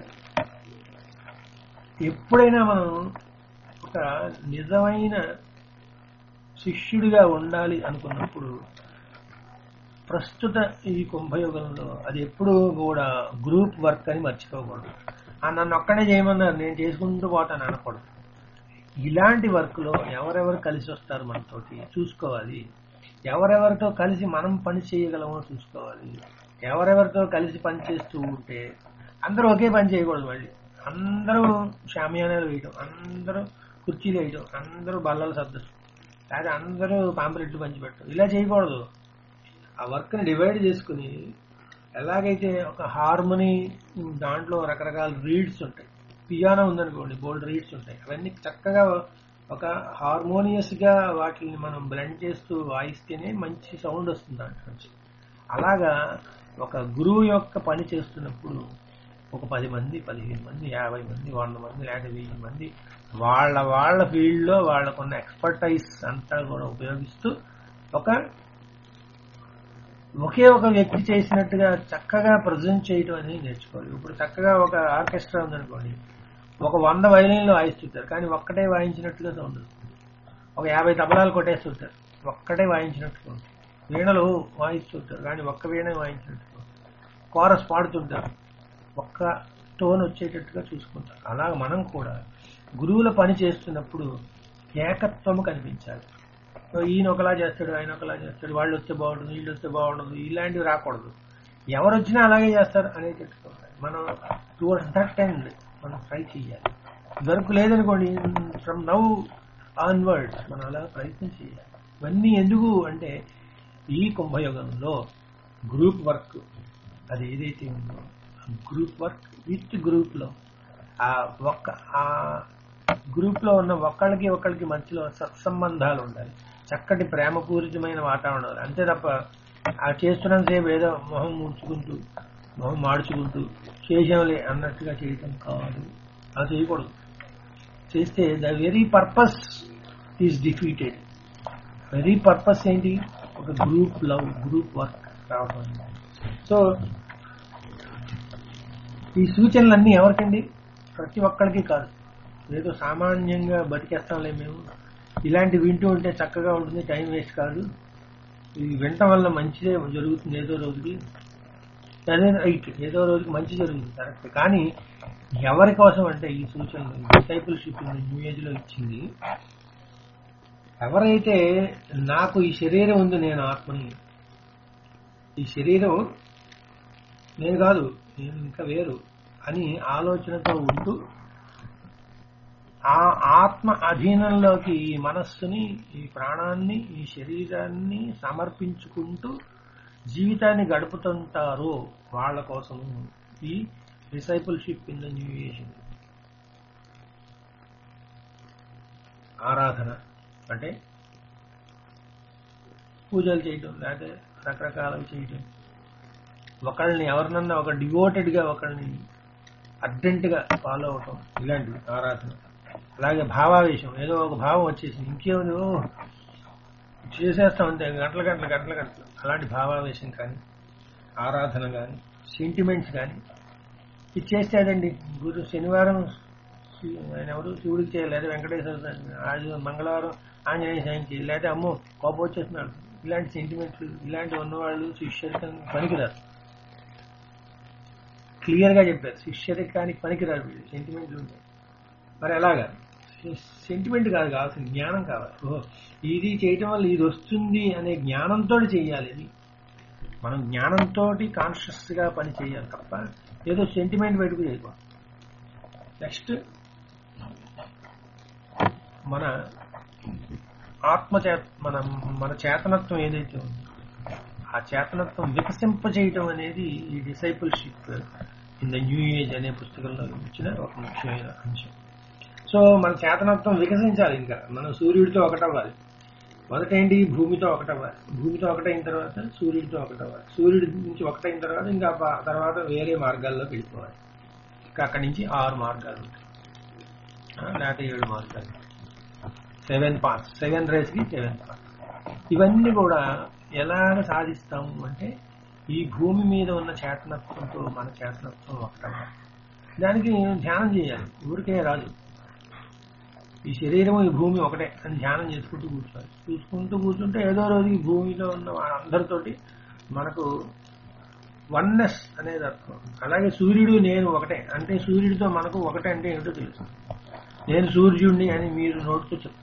ఎప్పుడైనా మనం ఒక నిజమైన శిష్యుడిగా ఉండాలి అనుకున్నప్పుడు ప్రస్తుత ఈ కుంభయుగంలో అది ఎప్పుడు కూడా గ్రూప్ వర్క్ అని మర్చిపోకూడదు ఆ నన్ను ఒక్కడే చేయమన్నారు నేను చేసుకుంటూ పోతాను అనకూడదు ఇలాంటి వర్క్ లో ఎవరెవరు కలిసి వస్తారు మనతోటి చూసుకోవాలి ఎవరెవరితో కలిసి మనం పని చేయగలమో చూసుకోవాలి ఎవరెవరితో కలిసి పని చేస్తూ ఉంటే అందరూ ఒకే పని చేయకూడదు మళ్ళీ అందరూ షామియానాలు వేయటం అందరూ కుర్చీలు వేయటం అందరూ బల్లలు సర్దడం లేదా అందరూ పాంపలెట్లు పంచిపెట్టడం ఇలా చేయకూడదు ఆ వర్క్ ని డివైడ్ చేసుకుని ఎలాగైతే ఒక హార్మోనీ దాంట్లో రకరకాల రీడ్స్ ఉంటాయి పియానో ఉందనుకోండి బోల్డ్ రీడ్స్ ఉంటాయి అవన్నీ చక్కగా ఒక హార్మోనియస్ గా వాటిని మనం బ్లెండ్ చేస్తూ వాయిస్తేనే మంచి సౌండ్ వస్తుంది దాంట్లో నుంచి అలాగా ఒక గురువు యొక్క పని చేస్తున్నప్పుడు ఒక పది మంది పదిహేను మంది యాభై మంది వంద మంది లేదా వెయ్యి మంది వాళ్ళ వాళ్ళ ఫీల్డ్ లో వాళ్ళకున్న ఎక్స్పర్టైజ్ అంతా కూడా ఉపయోగిస్తూ ఒక ఒకే ఒక వ్యక్తి చేసినట్టుగా చక్కగా ప్రజెంట్ చేయటం అనేది నేర్చుకోవాలి ఇప్పుడు చక్కగా ఒక ఆర్కెస్ట్రా ఉందనుకోండి ఒక వంద వైలిన్లు వాయిస్తుంటారు కానీ ఒక్కటే వాయించినట్టుగా సౌండ్ వస్తుంది ఒక యాభై తబలాలు కొట్టేస్తుంటారు ఒక్కటే వాయించినట్టుగా ఉంటుంది వీణలు వాయిస్తుంటారు కానీ ఒక్క వీణ వాయించినట్టుగా ఉంటుంది కోరస్ పాడుతుంటారు ఒక్క టోన్ వచ్చేటట్టుగా చూసుకుంటారు అలాగ మనం కూడా గురువుల పని చేస్తున్నప్పుడు ఏకత్వము కనిపించాలి సో ఈయన ఒకలా చేస్తాడు ఆయన ఒకలా చేస్తాడు వాళ్ళు వస్తే బాగుంటుంది వీళ్ళు వస్తే బాగుండదు ఇలాంటివి రాకూడదు ఎవరు వచ్చినా అలాగే చేస్తారు అనేటట్టుగా ఉండాలి. మనం టువర్డ్స్ దట్ ఎండ్ మనం ట్రై చేయాలి దొరకు లేదనుకోండి ఫ్రమ్ నవ్ ఆన్వర్డ్స్ మనం అలా ప్రయత్నం చేయాలి ఇవన్నీ ఎందుకు అంటే ఈ కుంభయోగంలో గ్రూప్ వర్క్ అది ఏదైతే ఉందో గ్రూప్ వర్క్ విత్ గ్రూప్ లో ఆ ఒక్క ఆ గ్రూప్ లో ఉన్న ఒక్కళ్ళకి ఒకళ్ళకి మధ్యలో సత్సంబంధాలు ఉండాలి చక్కటి ప్రేమపూరితమైన వాతావరణం ఉండాలి. అంతే తప్ప ఆ చేస్తున్నంతసేపు ఏదో మొహం ముడుచుకుంటూ మొహం మాడుచుకుంటూ చేసాంలే అన్నట్టుగా చేయటం కాదు అలా చేయకూడదు చేస్తే the very purpose is defeated very purpose ఏంటి ఒక గ్రూప్ లవ్ గ్రూప్ వర్క్ రావడం సో ఈ సూచనలన్నీ ఎవరికండి ప్రతి ఒక్కరికి కాదు ఏదో సామాన్యంగా బతికేస్తాంలే మేము ఇలాంటి వింటూ ఉంటే చక్కగా ఉంటుంది టైం వేస్ట్ కాదు ఇది వినటం వల్ల మంచిదే జరుగుతుంది ఏదో రోజుకి అదే రైట్ ఏదో రోజుకి మంచి జరుగుతుంది కరెక్ట్ కానీ ఎవరి కోసం అంటే ఈ సూచనలు డిసైపుల్షిప్ న్యూ ఏజ్ లో ఇచ్చింది ఎవరైతే నాకు ఈ శరీరం ఉంది నేను ఆత్మని ఈ శరీరం నేను కాదు నేను ఇంకా వేరు అని ఆలోచనతో ఉంటూ ఆ ఆత్మ అధీనంలోకి ఈ మనస్సుని ఈ ప్రాణాన్ని ఈ శరీరాన్ని సమర్పించుకుంటూ జీవితాన్ని గడుపుతుంటారు వాళ్ళ కోసము ఈ discipleship in the new age ఆరాధన అంటే పూజలు చేయటం లేకపోతే రకరకాలవి చేయటం ఒకళ్ళని ఎవరినన్నా ఒక డివోటెడ్ గా ఒకళ్ళని అర్జెంట్ గా ఫాలో అవటం ఇలాంటివి ఆరాధన అలాగే భావావేశం ఏదో ఒక భావం వచ్చేసి ఇంకేముంది ఓ చేసేస్తాం అంతే గంటల గంటల గంటల గంటలు అలాంటి భావావేశం కానీ ఆరాధన కానీ సెంటిమెంట్స్ కానీ ఇది చేస్తే అదండి గురు శనివారం శి- ఆయన ఎవరు శివుడికి చేయాలి లేదా వెంకటేశ్వర స్వామి, ఆది మంగళవారం ఆంజనేయ స్వామికి లేదా అమ్మో కోపం వచ్చేస్తున్నాడు ఇలాంటి సెంటిమెంట్లు ఇలాంటి ఉన్నవాళ్ళు శిష్యరికానికి పనికిరారు క్లియర్ గా చెప్పారు శిష్యరికానికి పనికిరారు వీళ్ళు సెంటిమెంట్లు ఉంటాయి మరి ఎలాగా సెంటిమెంట్ కాదు కావాల్సిన జ్ఞానం కావాలి ఓహో ఇది చేయటం వల్ల ఇది వస్తుంది అనే జ్ఞానంతో చేయాలి ఇది మనం జ్ఞానంతో కాన్షియస్ గా పని చేయాలి తప్ప ఏదో సెంటిమెంట్ బయటకు చేయకూడదు నెక్స్ట్ మన ఆత్మ చేత మన మన చేతనత్వం ఏదైతే ఉందో ఆ చేతనత్వం వికసింప చేయటం అనేది ఈ discipleship in the new age అనే పుస్తకంలో ఇచ్చిన ఒక ముఖ్యమైన అంశం సో మన చేతనత్వం వికసించాలి ఇంకా మనం సూర్యుడితో ఒకటవ్వాలి మొదట ఏంటి భూమితో ఒకటవ్వాలి భూమితో ఒకటైన తర్వాత సూర్యుడితో ఒకటవ్వాలి సూర్యుడి నుంచి ఒకటైన తర్వాత ఇంకా ప- తర్వాత వేరే మార్గాల్లోకి వెళ్ళిపోవాలి ఇంకా అక్కడి నుంచి ఆరు మార్గాలు ఉంటాయి ఆ, లేకపోతే ఏడు మార్గాలు సెవెన్ పార్ట్స్ సెవెన్ రేస్ కి సెవెన్ పార్ట్స్ ఇవన్నీ కూడా ఎలాగ సాధిస్తాము అంటే ఈ భూమి మీద ఉన్న చేతనత్వంతో మన చేతనత్వం ఒకటవ్వాలి దానికి ధ్యానం చేయాలి ఊరికే రాదు ఈ శరీరం ఈ భూమి ఒకటే అని ధ్యానం చేసుకుంటూ కూర్చోవాలి చూసుకుంటూ కూర్చుంటే ఏదో రోజు ఈ భూమిలో ఉన్న అందరితోటి మనకు వన్నెస్ అనేది అర్థం అలాగే సూర్యుడు నేను ఒకటే అంటే సూర్యుడితో మనకు ఒకటే అంటే ఏమిటో తెలుసు నేను సూర్యుడిని అని మీరు నోటితో చెప్తారు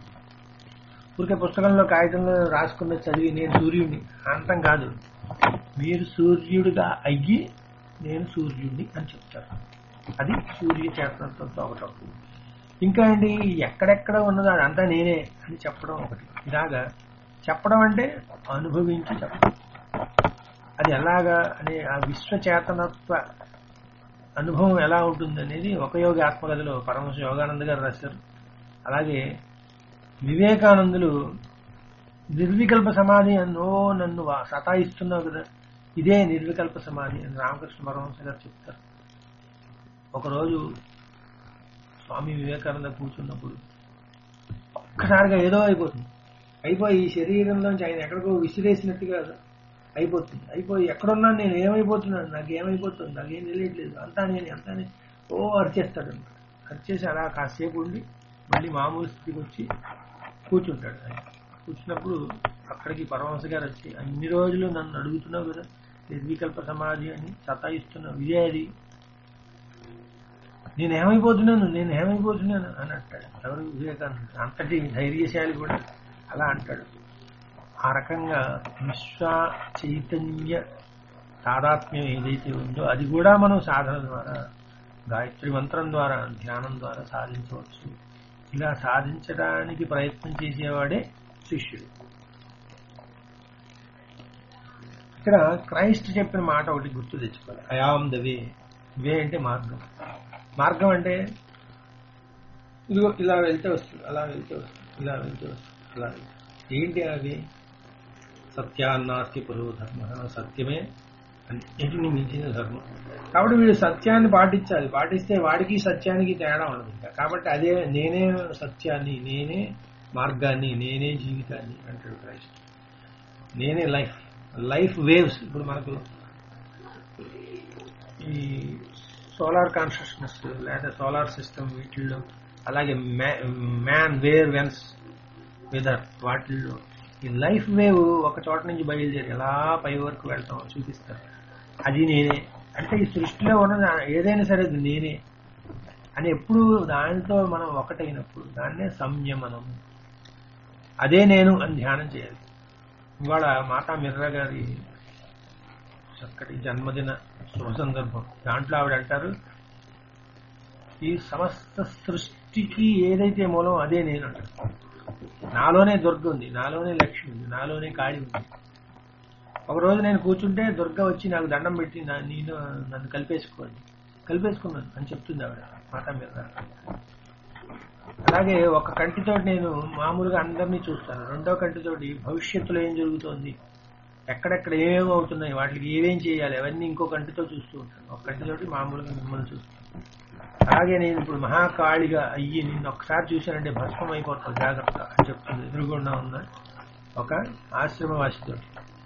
ఊరికే పుస్తకంలో కాగితంలో రాసుకున్న చదివి నేను సూర్యుడిని అంతం కాదు మీరు సూర్యుడిగా అయ్యి నేను సూర్యుడిని అని చెప్తారు అది సూర్య చేతనత్వంతో ఒకటవుతుంది ఇంకా అండి ఎక్కడెక్కడ ఉన్నదో అదంతా నేనే అని చెప్పడం ఒకటి ఇలాగా చెప్పడం అంటే అనుభవించి చెప్పడం అది ఎలాగా అనే ఆ విశ్వచేతనత్వ అనుభవం ఎలా ఉంటుంది అనేది ఒక యోగి ఆత్మకథలో పరమశ యోగానంద గారు రాశారు అలాగే వివేకానందులు నిర్వికల్ప సమాధి అన్నో నన్ను వా- సతాయిస్తున్నావు కదా ఇదే నిర్వికల్ప సమాధి అని రామకృష్ణ పరమహంస గారు చెప్తారు ఒకరోజు స్వామి వివేకానంద కూర్చున్నప్పుడు ఒక్కసారిగా ఏదో అయిపోతుంది అయిపోయి ఈ శరీరంలోంచి ఆయన ఎక్కడికో విసిరేసినట్టుగా అయిపోతుంది అయిపోయి ఎక్కడున్నాను నేను ఏమైపోతున్నాను నాకు ఏమైపోతుంది నాకేం తెలియట్లేదు అంతా నేను అంతా నేను ఓ అరిచేస్తాడు అనమాట అరిచేసి అలా కాసేపు ఉండి మళ్ళీ మామూలు స్థితికి వచ్చి కూర్చుంటాడు ఆయన కూర్చున్నప్పుడు అక్కడికి పరమహంస గారు వచ్చి అన్ని రోజులు నన్ను అడుగుతున్నావు కదా నిర్వికల్ప సమాధి అని సతాయిస్తున్నావు ఇదే అది నేను ఏమైపోతున్నాను నేను ఏమైపోతున్నాను అని అంటాడు ఎవరు వివేకానంద అంతటి ధైర్యశాలి కూడా అలా అంటాడు ఆ రకంగా విశ్వ చైతన్య తాదాత్మ్యం ఏదైతే ఉందో అది కూడా మనం సాధన ద్వారా గాయత్రి మంత్రం ద్వారా ధ్యానం ద్వారా సాధించవచ్చు ఇలా సాధించడానికి ప్రయత్నం చేసేవాడే శిష్యుడు ఇక్కడ క్రైస్ట్ చెప్పిన మాట ఒకటి గుర్తు తెచ్చుకోవాలి ఐఆమ్ ద వే వే అంటే మార్గం మార్గం అంటే ఇదిగో ఇలా వెళ్తే వస్తుంది అలా వెళ్తే వస్తుంది ఇలా వెళ్తే వస్తుంది అలా వెళ్తే ఏంటి అవి సత్యాన్నాస్తి పురో ధర్మ సత్యమే అన్నిటిని మించిన ధర్మం కాబట్టి వీడు సత్యాన్ని పాటించాలి పాటిస్తే వాడికి సత్యానికి తేడా ఉండదు ఇంకా కాబట్టి అదే నేనే సత్యాన్ని నేనే మార్గాన్ని నేనే జీవితాన్ని అంటాడు క్రైస్ట్ నేనే లైఫ్ లైఫ్ వేవ్స్ ఇప్పుడు మనకు ఈ సోలార్ కాన్షియస్నెస్ లేదా సోలార్ సిస్టమ్ వీటిల్లో అలాగే మ్యాన్ వేర్ వెన్స్ వెదర్ వాటిల్లో ఈ లైఫ్ వేవ్ ఒక చోట నుంచి బయలుదేరి ఎలా పై వరకు వెళ్తాం చూపిస్తారు అది నేనే అంటే ఈ సృష్టిలో ఉన్న ఏదైనా సరే అది నేనే అని ఎప్పుడు దానితో మనం ఒకటైనప్పుడు దాన్నే సంయమనం అదే నేను అని ధ్యానం చేయాలి ఇవాళ మాతా మిర్రా గారి చక్కటి జన్మదిన శుభ సందర్భం దాంట్లో ఆవిడ అంటారు ఈ సమస్త సృష్టికి ఏదైతే మూలం అదే నేను అంటారు నాలోనే దుర్గ ఉంది నాలోనే లక్ష్మి ఉంది నాలోనే కాళి ఉంది ఒక రోజు నేను కూర్చుంటే దుర్గ వచ్చి నాకు దండం పెట్టి నా- నేను నన్ను కలిపేసుకోండి కలిపేసుకున్నాను అని చెప్తుంది ఆవిడ మాట మీద అలాగే ఒక కంటితోటి నేను మామూలుగా అందరినీ చూస్తాను రెండో కంటితోటి భవిష్యత్తులో ఏం జరుగుతోంది ఎక్కడెక్కడ ఏమేమి అవుతున్నాయి వాటికి ఏమేం చేయాలి అవన్నీ ఇంకో కంటితో చూస్తూ ఉంటాను ఒక కంటితోటి మామూలుగా మిమ్మల్ని చూస్తాను అలాగే నేను ఇప్పుడు మహాకాళిగా అయ్యి నిన్ను ఒకసారి చూశానంటే భస్మం అయిపోతావు జాగ్రత్త అని చెప్తుంది ఎదురుగుండా ఉన్న ఒక ఆశ్రమవాసితో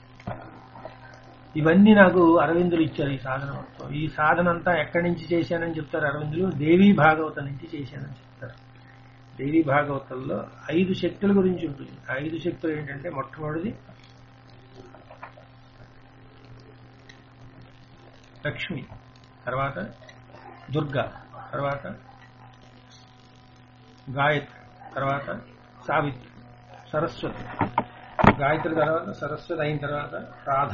ఇవన్నీ నాకు అరవిందులు ఇచ్చారు ఈ సాధన మొత్తం ఈ సాధన అంతా ఎక్కడి నుంచి చేశానని చెప్తారు అరవిందులు దేవీ భాగవతం నుంచి చేశానని చెప్తారు దేవీ భాగవతంలో ఐదు శక్తుల గురించి ఉంటుంది ఆ ఐదు శక్తులు ఏంటంటే మొట్టమొదటిది లక్ష్మి తర్వాత దుర్గా తర్వాత గాయత్రి తర్వాత సావిత్రి సరస్వతి గాయత్రి తర్వాత సరస్వతి అయిన తర్వాత రాధ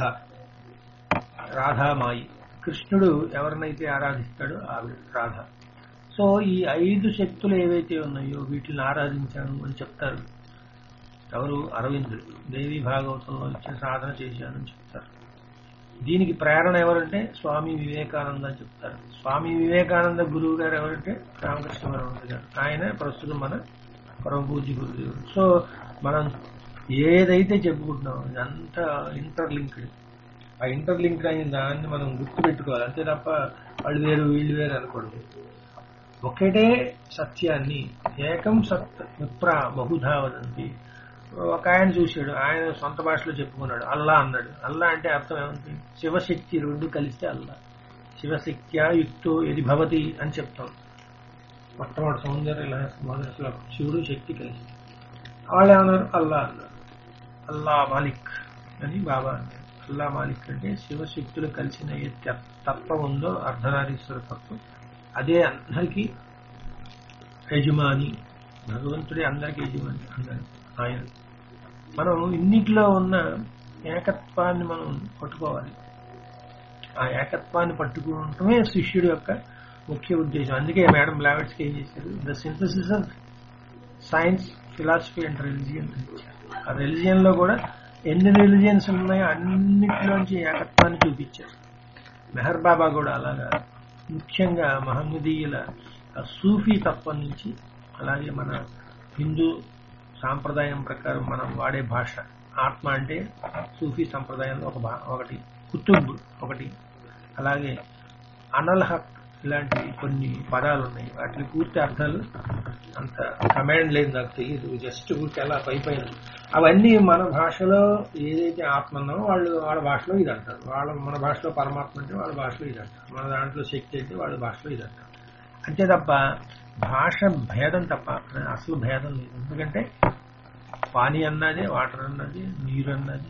రాధామాయి కృష్ణుడు ఎవరినైతే ఆరాధిస్తాడో ఆవిడ రాధ సో ఈ ఐదు శక్తులు ఏవైతే ఉన్నాయో వీటిని ఆరాధించాను అని చెప్తారు ఎవరు అరవిందుడు దేవి భాగవతంలో ఇచ్చిన సాధన చేశానని చెప్తారు దీనికి ప్రేరణ ఎవరంటే స్వామి వివేకానంద అని చెప్తారు స్వామి వివేకానంద గురువు గారు ఎవరంటే రామకృష్ణ పరమహంస గారు ఆయన ప్రస్తుతం మన పరమ పూజ్య గురుదేవుడు సో మనం ఏదైతే చెప్పుకుంటున్నాం ఇదంతా ఇంటర్లింక్డ్ ఆ ఇంటర్లింక్డ్ అయిన దాన్ని మనం గుర్తుపెట్టుకోవాలి అంతే తప్ప వాళ్ళు వేరు వీళ్ళు వేరు అనకూడదు ఒకటే సత్యాన్ని ఏకం సత్ విప్ర బహుధా వదంతి ఒక ఆయన చూశాడు ఆయన సొంత భాషలో చెప్పుకున్నాడు అల్లా అన్నాడు అల్లా అంటే అర్థం ఏమంటే శివశక్తి రెండు కలిస్తే అల్లా శివశక్త్యా యుక్తో ఎది భవతి అని చెప్తాం మొట్టమొదటి సౌందర్య రహస్య మొదటి శ్లోకం శివుడు శక్తి కలిసి వాళ్ళు ఏమన్నారు అల్లా అన్నారు అల్లా మాలిక్ అని బాబా అన్నారు అల్లా మాలిక్ అంటే శివశక్తులు కలిసిన ఏ త- తత్వం ఉందో అర్ధనారీశ్వర తత్వం అదే అందరికీ యజమాని భగవంతుడే అందరికీ యజమాని అన్నాడు ఆయన మనం ఇన్నిట్లో ఉన్న ఏకత్వాన్ని మనం పట్టుకోవాలి ఆ ఏకత్వాన్ని పట్టుకుంటమే శిష్యుడి యొక్క ముఖ్య ఉద్దేశం అందుకే మేడం బ్లావెట్స్కి ఏం చేశారు the synthesis of science philosophy and religion ఆ రిలిజియన్ లో కూడా ఎన్ని రిలిజియన్స్ ఉన్నాయో అన్నిటిలోంచి ఏకత్వాన్ని చూపించారు మెహర్ బాబా కూడా అలాగా ముఖ్యంగా మహమ్మదీయుల ఆ సూఫీ తత్వం నుంచి అలాగే మన హిందూ సాంప్రదాయం ప్రకారం మనం వాడే భాష ఆత్మ అంటే సూఫీ సంప్రదాయంలో ఒక భా- ఒకటి కుతుబ్ ఒకటి అలాగే అనల్హక్ ఇలాంటి కొన్ని పదాలు ఉన్నాయి వాటి పూర్తి అర్థాలు అంత కమాండ్ లేదు నాకు తెలియదు జస్ట్ ఊరికి అలా పై పైన అవన్నీ మన భాషలో ఏదైతే ఆత్మ ఉన్నామో వాళ్ళు వాళ్ళ భాషలో ఇది అంటారు వాళ్ళ మన భాషలో పరమాత్మ అంటే వాళ్ళ భాషలో ఇది అంటారు మన దాంట్లో శక్తి అంటే వాళ్ళ భాషలో ఇది అంటారు అంతే తప్ప భాష భేదం తప్ప అసలు భేదం లేదు ఎందుకంటే పానీ అన్నది వాటర్ అన్నది నీరు అన్నది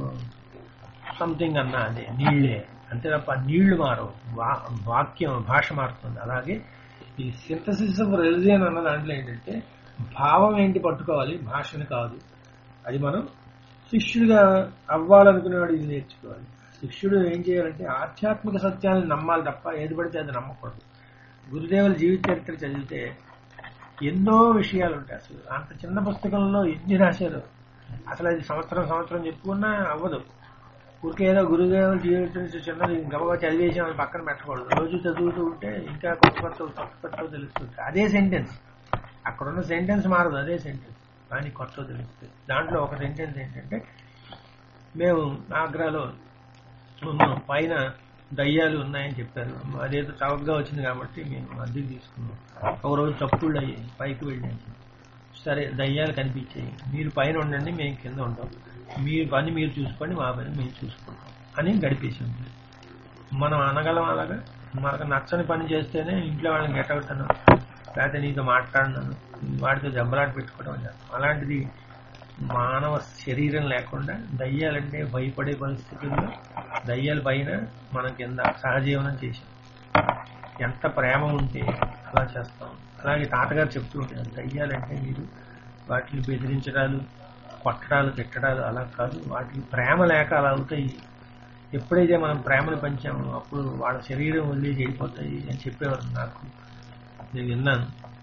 సంథింగ్ అన్నా అదే నీళ్లే అంతే తప్ప నీళ్లు మారవు వా- వాక్యం భాష మారుతుంది అలాగే ఈ సింథసిస్ ఆఫ్ రిలిజియన్ అన్న దాంట్లో ఏంటంటే భావం ఏంటి పట్టుకోవాలి భాషని కాదు అది మనం శిష్యుడిగా అవ్వాలనుకునేవాడు ఇది నేర్చుకోవాలి శిష్యుడు ఏం చేయాలంటే ఆధ్యాత్మిక సత్యాన్ని నమ్మాలి తప్ప ఏది పడితే అది నమ్మకూడదు గురుదేవుల జీవిత చరిత్ర చదివితే ఎన్నో విషయాలు ఉంటాయి అసలు అంత చిన్న పుస్తకంలో ఎన్ని రాశారు అసలు అది సంవత్సరం సంవత్సరం చెప్పుకున్నా అవ్వదు ఊరికే ఏదో గురుదేవుల జీవితం చిన్నది గబగబా చదివేసామని పక్కన పెట్టకూడదు రోజు చదువుతూ ఉంటే ఇంకా కొత్త కొత్త కొత్త కొత్తవి తెలుస్తుంది అదే సెంటెన్స్ అక్కడున్న సెంటెన్స్ మారదు అదే సెంటెన్స్ కానీ కొత్త తెలుస్తుంది దాంట్లో ఒక సెంటెన్స్ ఏంటంటే మేము ఆగ్రాలో ఉన్నాం పైన దయ్యాలు ఉన్నాయని చెప్పారు అదేదో చవకగా వచ్చింది కాబట్టి మేము అద్దెకి తీసుకున్నాం ఒక రోజు చప్పుళ్ళు అయ్యాయి పైకి వెళ్ళాయి సరే దయ్యాలు కనిపించాయి మీరు పైన ఉండండి మేము కింద ఉంటాం మీ పని మీరు చూసుకోండి మా పని మేము చూసుకుంటాం అని గడిపేసాం మనం అనగలం అలాగా మనకు నచ్చని పని చేస్తేనే ఇంట్లో వాళ్ళని గెటౌట్ అన్నాం లేకపోతే నీతో మాట్లాడినాను వాడితో జబ్బలాట పెట్టుకోవడం అని చేస్తాం. అలాంటిది మానవ శరీరం లేకుండా దయ్యాలంటే భయపడే పరిస్థితుల్లో దయ్యాల పైన మనం కింద సహజీవనం చేశాం ఎంత ప్రేమ ఉంటే అలా చేస్తాం అలాగే తాతగారు చెప్తూ ఉంటారు దయ్యాలంటే మీరు వాటిని బెదిరించడాలు కొట్టడాలు తిట్టడాలు అలా కాదు వాటికి ప్రేమ లేక అలా అవుతాయి ఎప్పుడైతే మనం ప్రేమను పంచామో అప్పుడు వాళ్ళ శరీరం వదిలేసి వెళ్ళిపోతాయి అని చెప్పేవారు నాకు నేను విన్నాను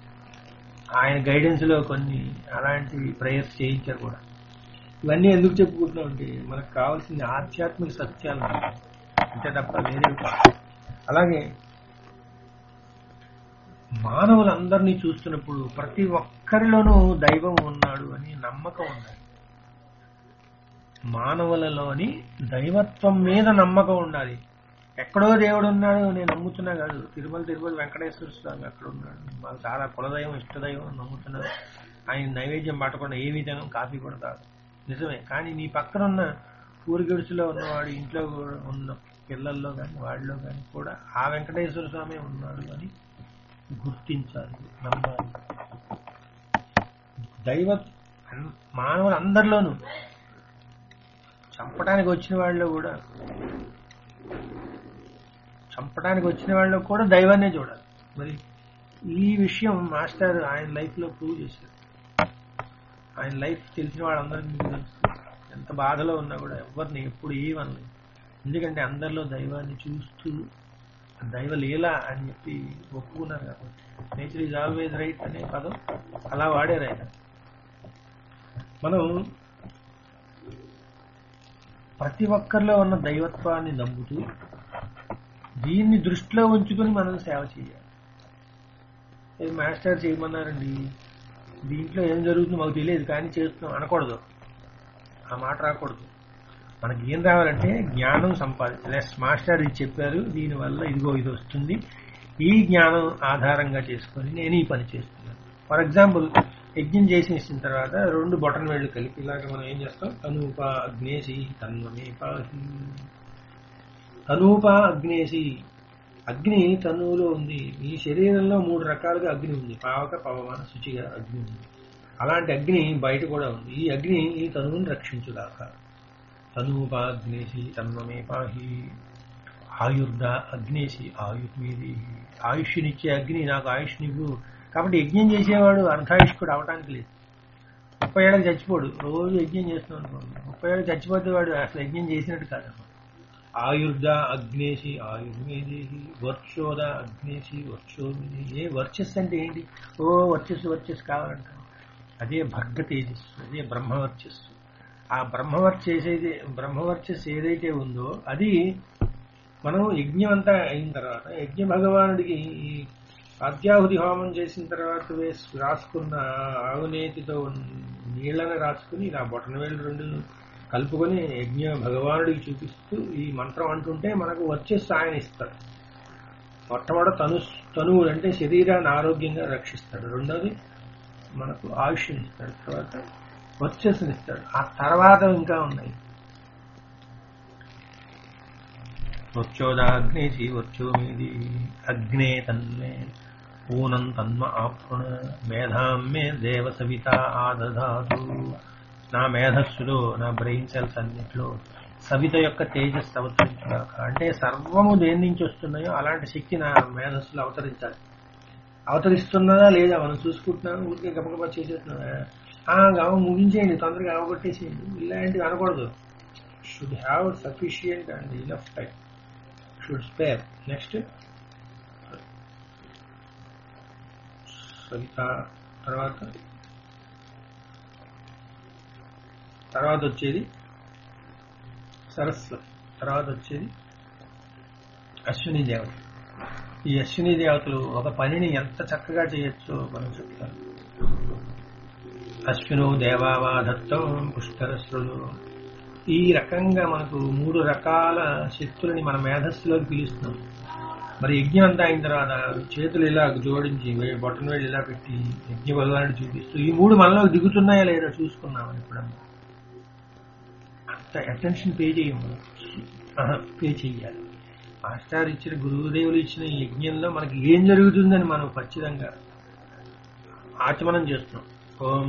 ఆయన గైడెన్స్ లో కొన్ని అలాంటి ప్రేయర్స్ చేయించారు కూడా ఇవన్నీ ఎందుకు చెప్పుకుంటున్నాం అంటే మనకు కావాల్సింది ఆధ్యాత్మిక సత్యాలు అంతే తప్ప వేరే కాదు. అలాగే మానవులందరినీ చూస్తున్నప్పుడు ప్రతి ఒక్కరిలోనూ దైవం ఉన్నాడు అని నమ్మకం ఉండాలి మానవులలోని దైవత్వం మీద నమ్మకం ఉండాలి ఎక్కడో దేవుడు ఉన్నాడు నేను నమ్ముతున్నా కాదు తిరుమల తిరుపతి వెంకటేశ్వర స్వామి అక్కడ ఉన్నాడు మాకు చాలా కులదైవం ఇష్టదైవం అని నమ్ముతున్నాడు ఆయన నైవేద్యం పట్టకుండా ఏమీ తినం కాఫీ కూడా తాగు నిజమే కానీ నీ పక్కన ఉన్న ఊరి గడుచులో ఉన్నవాడు ఇంట్లో కూడా ఉన్న పిల్లల్లో కానీ వాడిలో కానీ కూడా ఆ వెంకటేశ్వర స్వామి ఉన్నాడు అని గుర్తించాలి నమ్మాలి దైవ మానవులు అందరిలోనూ చంపడానికి వచ్చిన వాళ్ళలో కూడా చంపడానికి వచ్చిన వాళ్ళలో కూడా దైవాన్నే చూడాలి మరి ఈ విషయం మాస్టర్ ఆయన లైఫ్ లో ప్రూవ్ చేశారు ఆయన లైఫ్ తెలిసిన వాళ్ళందరికీ మీకు తెలుసు ఎంత బాధలో ఉన్నా కూడా ఎవరిని ఎప్పుడు ఏమనలేదు ఎందుకంటే అందరిలో దైవాన్ని చూస్తూ దైవ లీల అని చెప్పి ఒప్పుకున్నారు కాబట్టి నేచర్ ఈజ్ ఆల్వేజ్ రైట్ అనే పదం అలా వాడారు ఆయన మనం ప్రతి ఒక్కరిలో ఉన్న దైవత్వాన్ని నమ్ముతూ దీన్ని దృష్టిలో ఉంచుకొని మనం సేవ చేయాలి ఏ మాస్టర్ చేయమన్నారండి దీంట్లో ఏం జరుగుతుందో మాకు తెలియదు కానీ చేస్తున్నాం అనకూడదు ఆ మాట రాకూడదు మనకి ఏం రావాలంటే జ్ఞానం సంపాదించాలి ఎస్ మాస్టర్ ఇది చెప్పారు దీనివల్ల ఇదిగో ఇది వస్తుంది ఈ జ్ఞానం ఆధారంగా చేసుకొని నేను ఈ పని చేస్తున్నాను ఫర్ ఎగ్జాంపుల్ యజ్ఞం చేసేసిన తర్వాత రెండు బొటన్ వేళ్ళు కలిపి ఇలాగ మనం ఏం చేస్తాం తనూప అగ్నేసి తన్వమే పాహి తనూప అగ్నేసి అగ్ని తనువులో ఉంది ఈ శరీరంలో మూడు రకాలుగా అగ్ని ఉంది పావక పవమాన శుచిగా అగ్ని ఉంది అలాంటి అగ్ని బయట కూడా ఉంది ఈ అగ్ని ఈ తనువుని రక్షించుదాక తనూపాగ్నేసి తన్వమే పాహి ఆయుర్ద అగ్నేసి ఆయుర్మీది ఆయుష్నిచ్చే అగ్ని నాకు ఆయుష్నివ్వు కాబట్టి యజ్ఞం చేసేవాడు అర్ధాయుష్కుడు అవటానికి లేదు ముప్పై ఏళ్ళకి చచ్చిపోడు రోజు యజ్ఞం చేస్తున్నాం అనుకోండి ముప్పై ఏళ్ళకి చచ్చిపోతే వాడు అసలు యజ్ఞం చేసినట్టు కాదమ్మా ఆయుర్ద అగ్నేసి ఆయుర్మేదేహి వర్చోద అగ్నేసి వర్చోమిది ఏ వర్చస్సు అంటే ఏంటి ఓ వర్చస్సు వర్చస్సు కావాలంట అదే భర్గ తేజస్సు అదే బ్రహ్మవర్చస్సు ఆ బ్రహ్మవర్చేసేది బ్రహ్మవర్చస్సు ఏదైతే ఉందో అది మనం యజ్ఞం అంతా అయిన తర్వాత యజ్ఞ భగవానుడికి ఈ అత్యాహుతి హోమం చేసిన తర్వాత వేసి రాసుకున్న ఆవునేతితో నీళ్లను రాసుకుని ఇలా బొటనవేలు రెండు కలుపుకొని యజ్ఞ భగవానుడికి చూపిస్తూ ఈ మంత్రం అంటుంటే మనకు వచ్చేసి ఆయన ఇస్తాడు మొట్టమొదట తను తనువు అంటే శరీరాన్ని ఆరోగ్యంగా రక్షిస్తాడు రెండోది మనకు ఆయుష్ని ఇస్తాడు తర్వాత వర్చస్సుని ఇస్తాడు ఆ తర్వాత ఇంకా ఉన్నాయి వచ్చోదాగ్నేసి వచ్చోమీది అగ్నే తన్మే ఊనం తన్మ ఆప్రుణ మేధాం మే దేవ సవిత ఆదధాతు నా మేధస్సులో నా బ్రెయిన్ సెల్స్ అన్నిట్లో సవిత యొక్క తేజస్సు అవతరించాక అంటే సర్వము దేని నుంచి వస్తున్నాయో అలాంటి శక్తి నా మేధస్సులో అవతరించాలి అవతరిస్తున్నదా లేదా మనం చూసుకుంటున్నాం ఊరికే గబగబా చేసేస్తున్నా ఆ గవ ముగించేయండి తొందరగా అవగొట్టేసేయండి ఇలాంటివి అనకూడదు should have sufficient and enough time should spare next సవిత తర్వాత తర్వాత వచ్చేది సరస్వతి తర్వాత వచ్చేది అశ్విని దేవత ఈ అశ్విని దేవతలు ఒక పనిని ఎంత చక్కగా చేయొచ్చో మనం చెప్తారు అశ్విను దేవావా దత్తం పుష్కరశ్రులు ఈ రకంగా మనకు మూడు రకాల శక్తులని మన మేధస్సులోకి పిలుస్తున్నాం మరి యజ్ఞం అంతా అయిన తర్వాత చేతులు ఇలా జోడించి బొట్టన వేళ్ళు ఇలా పెట్టి యజ్ఞ భగవానుడు చూపిస్తూ ఈ మూడు మనలో దిగుతున్నాయా లేదా చూసుకున్నాం ఎప్పుడన్నా అంత అటెన్షన్ పే చేయము పే చెయ్యాలి మాస్టర్ ఇచ్చిన గురువుదేవులు ఇచ్చిన ఈ యజ్ఞంలో మనకి ఏం జరుగుతుందని మనం ఖచ్చితంగా ఆచమనం చేస్తున్నాం ఓం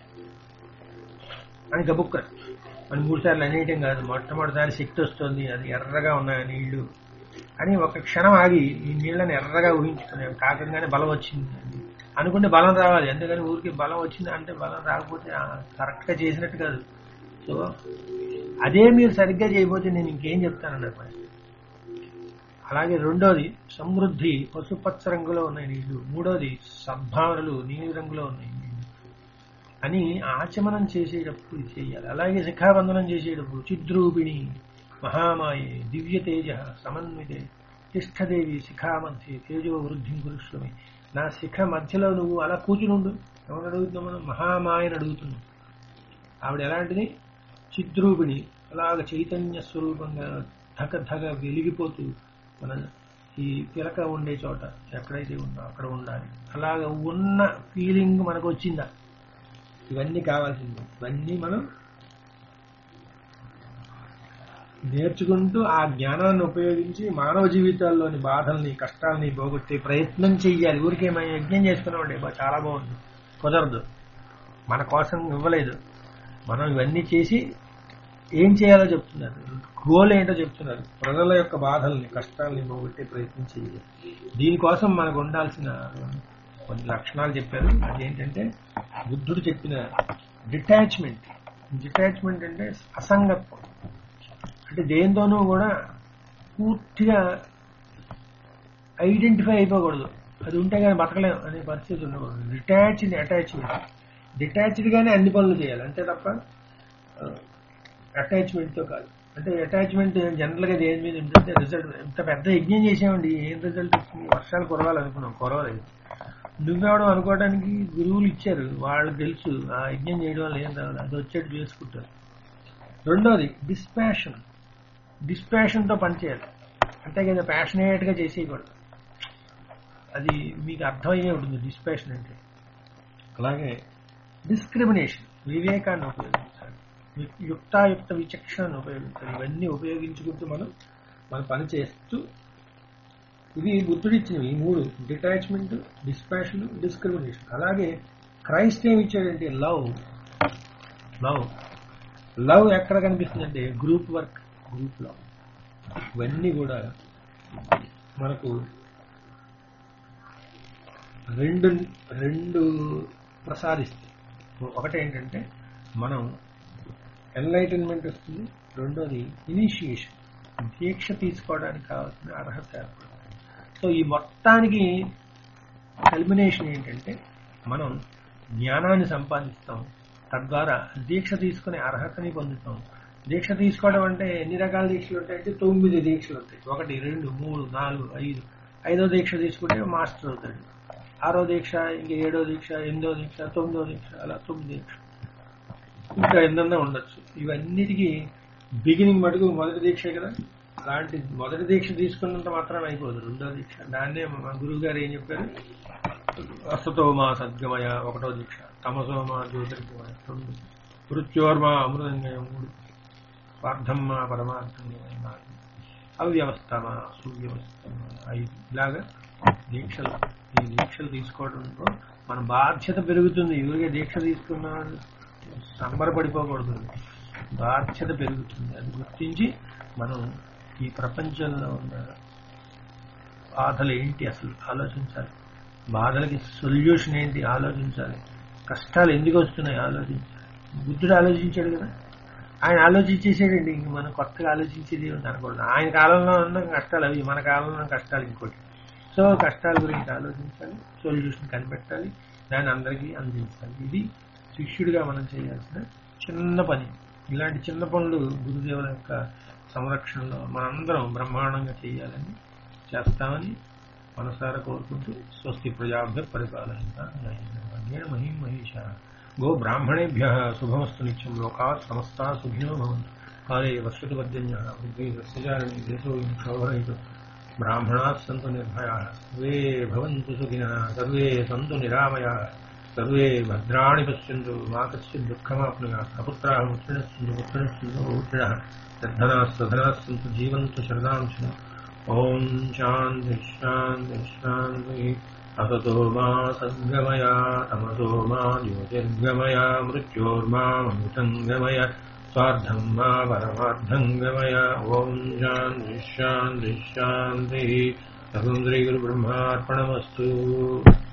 అని గబుక్క అని మూడు సార్లు అనేయటం కాదు మొట్టమొదటిసారి శక్తి వస్తుంది అది ఎర్రగా ఉన్నాయి నీళ్లు అని ఒక క్షణం ఆగి ఈ నీళ్లను ఎర్రగా ఊహించుకున్నాం కాకంగానే బలం వచ్చింది అని అనుకుంటే బలం రావాలి ఎందుకని ఊరికి బలం వచ్చింది అంటే బలం రాకపోతే కరెక్ట్ గా చేసినట్టు కాదు సో అదే మీరు సరిగ్గా చేయకపోతే నేను ఇంకేం చెప్తానన్నారు మరి అలాగే రెండోది సమృద్ధి పసుపచ్చ రంగులో ఉన్నాయి నీళ్లు మూడోది సద్భావనలు నీలి రంగులో ఉన్నాయి నీళ్లు అని ఆచమనం చేసేటప్పుడు ఇది చేయాలి అలాగే శిఖాబంధనం చేసేటప్పుడు చిద్రూపిణి మహామాయే దివ్య తేజ సమన్వితే తిష్టదేవి శిఖా మధ్య తేజో వృద్ధి కురుష్వమి నా శిఖ మధ్యలో నువ్వు అలా కూర్చునుండు ఎవరు అడుగుతున్నాం మనం మహామాయని అడుగుతున్నాం ఆవిడ ఎలాంటిది చిద్రూపిణి అలాగ చైతన్య స్వరూపంగా ధగ ధగ వెలిగిపోతూ మన ఈ పిలక ఉండే చోట ఎక్కడైతే ఉందో అక్కడ ఉండాలి అలాగ ఉన్న ఫీలింగ్ మనకు వచ్చిందా ఇవన్నీ కావాల్సింది ఇవన్నీ మనం నేర్చుకుంటూ ఆ జ్ఞానాన్ని ఉపయోగించి మానవ జీవితాల్లోని బాధల్ని కష్టాలని పోగొట్టే ప్రయత్నం చెయ్యాలి ఊరికే మనం యజ్ఞం చేసుకున్నామండి బా చాలా బాగుంది కుదరదు మన కోసం ఇవ్వలేదు మనం ఇవన్నీ చేసి ఏం చేయాలో చెప్తున్నారు గోల్ ఏంటో చెప్తున్నారు ప్రజల యొక్క బాధల్ని కష్టాలని పోగొట్టే ప్రయత్నం చేయాలి దీనికోసం మనకు ఉండాల్సిన కొన్ని లక్షణాలు చెప్పారు అదేంటంటే బుద్ధుడు చెప్పిన డిటాచ్మెంట్ డిటాచ్మెంట్ అంటే అసంగత్వం అంటే దేంతోనూ కూడా పూర్తిగా ఐడెంటిఫై అయిపోకూడదు అది ఉంటే కానీ బతకలేం అనే పరిస్థితి ఉండకూడదు డిటాచ్డ్ అటాచ్మెంట్ డిటాచ్డ్ గానే అన్ని పనులు చేయాలి అంతే తప్ప అటాచ్మెంట్ తో కాదు అంటే అటాచ్మెంట్ జనరల్ గా దేని మీద ఏంటంటే రిజల్ట్ ఎంత పెద్ద యజ్ఞం చేసామండి ఏం రిజల్ట్ వచ్చింది వర్షాలు కురవాలనుకున్నాం కురవలేదు నువ్వెవడం అనుకోవడానికి గురువులు ఇచ్చారు వాళ్ళకి తెలుసు ఆ యజ్ఞం చేయడం వల్ల ఏం రాదు అది వచ్చేట్టు చేసుకుంటారు రెండోది డిస్పాషన్ డిస్పాషన్ తో పనిచేయాలి అంతే కదా ప్యాషనేట్ గా చేసేయకూడదు అది మీకు అర్థమయ్యే ఉంటుంది డిస్పాషన్ అంటే అలాగే డిస్క్రిమినేషన్ వివేకాన్ని ఉపయోగించాలి యు- యుక్తాయుక్త విచక్షణను ఉపయోగించాలి ఇవన్నీ ఉపయోగించుకుంటూ మనం మన పని చేస్తూ ఇది బుద్ధుడిచ్చినవి ఈ మూడు డిటాచ్మెంట్ డిస్పాషన్ డిస్క్రిమినేషన్ అలాగే క్రైస్ట్ ఏమి ఇచ్చాడంటే లవ్ లవ్ లవ్ ఎక్కడ కనిపిస్తుందంటే గ్రూప్ వర్క్ గ్రూప్ లవ్ ఇవన్నీ కూడా మనకు రెండు రెండు ప్రసాదిస్తాయి ఒకటి ఏంటంటే మనం ఎన్లైటన్మెంట్ వస్తుంది రెండోది ఇనిషియేషన్ దీక్ష తీసుకోవడానికి కావాల్సిన అర్హత ఏర్పడుతుంది సో ఈ మొత్తానికి కల్మినేషన్ ఏంటంటే మనం జ్ఞానాన్ని సంపాదిస్తాం తద్వారా దీక్ష తీసుకునే అర్హతని పొందుతాం దీక్ష తీసుకోవడం అంటే ఎన్ని రకాల దీక్షలు ఉంటాయంటే తొమ్మిది దీక్షలు ఉంటాయి ఒకటి రెండు మూడు నాలుగు ఐదు ఐదో దీక్ష తీసుకుంటే మాస్టర్ అవుతాడు ఆరో దీక్ష ఇంక ఏడో దీక్ష ఎనిమిదో దీక్ష తొమ్మిదో దీక్ష అలా తొమ్మిది దీక్ష ఇంకా ఎన్నన్నా ఉండొచ్చు ఇవన్నిటికీ బిగినింగ్ మటుకు మొదటి దీక్షే కదా అలాంటి మొదటి దీక్ష తీసుకున్నంత మాత్రం అయిపోదు రెండో దీక్ష దాన్నే మా గురువు గారు ఏం చెప్పారు అసతోమా సద్గమయ ఒకటో దీక్ష తమసోమా జ్యోతిర్గమయ రెండు మృత్యోర్మా అమృతంగయ మూడు స్వార్థమ్మా పరమార్థంగయ నాలుగు అవ్యవస్థమా సువ్యవస్థమా ఐదు ఇలాగా దీక్షలు ఈ దీక్షలు తీసుకోవడంతో మన బాధ్యత పెరుగుతుంది ఎవరిగా దీక్ష తీసుకున్నాడు సంబరపడిపోకూడదు బాధ్యత పెరుగుతుంది అది గుర్తించి మనం ఈ ప్రపంచంలో ఉన్న బాధలు ఏంటి అసలు ఆలోచించాలి బాధలకి సొల్యూషన్ ఏంటి ఆలోచించాలి కష్టాలు ఎందుకు వస్తున్నాయి ఆలోచించాలి బుద్ధుడు ఆలోచించాడు కదా ఆయన ఆలోచించేసాడండి ఇంక మనం కొత్తగా ఆలోచించేది ఉంది అనకూడదు ఆయన కాలంలో ఉన్న కష్టాలు అవి మన కాలంలో ఉన్న కష్టాలు ఇంకోటి సో కష్టాల గురించి ఆలోచించాలి సొల్యూషన్ కనిపెట్టాలి దాన్ని అందరికీ అందించాలి ఇది శిష్యుడిగా మనం చేయాల్సిన చిన్న పని ఇలాంటి చిన్న పనులు గురుదేవుల యొక్క సంరక్షణలో మనందరం బ్రహ్మాండంగా చేయాలని చేస్తామని మనసారా కోరుకుంటూ స్వస్తి ప్రజాభ్య పరిపాలన మహిం మహిష గో బ్రాహ్మణేభ్య శుభమస్తు నిత్యం లోకా సమస్తా సుఖినో భవంతు కాలే వర్షతు పర్జన్య సస్యచారిణి దేశో క్షోభరహిత బ్రాహ్మణా సంతు నిర్భయా సర్వే భవంతు సుఖినः సర్వే సంతు నిరామయా సర్వే భద్రాణి పశ్యంతు మా కశ్చిత్ దుఃఖమాప్నుయాత్ అపుత్రాः ముత్రిణస్సంతు పుత్రిణస్సంతు పౌత్రిణः నిర్ధనాः సధనాः సంతు జీవంతు శరదాంశ ఓం శాంతి శాంతి శాంతి असतो मा सद्गमया तमसो मा ज्योतिर्गमय मृत्योर्मामृतम् गमय स्वार्थम् मा परमार्थम् गमय ॐ शान्तिः शान्तिः शान्तिः सर्वम् श्रीगुरुब्रह्मार्पणमस्तु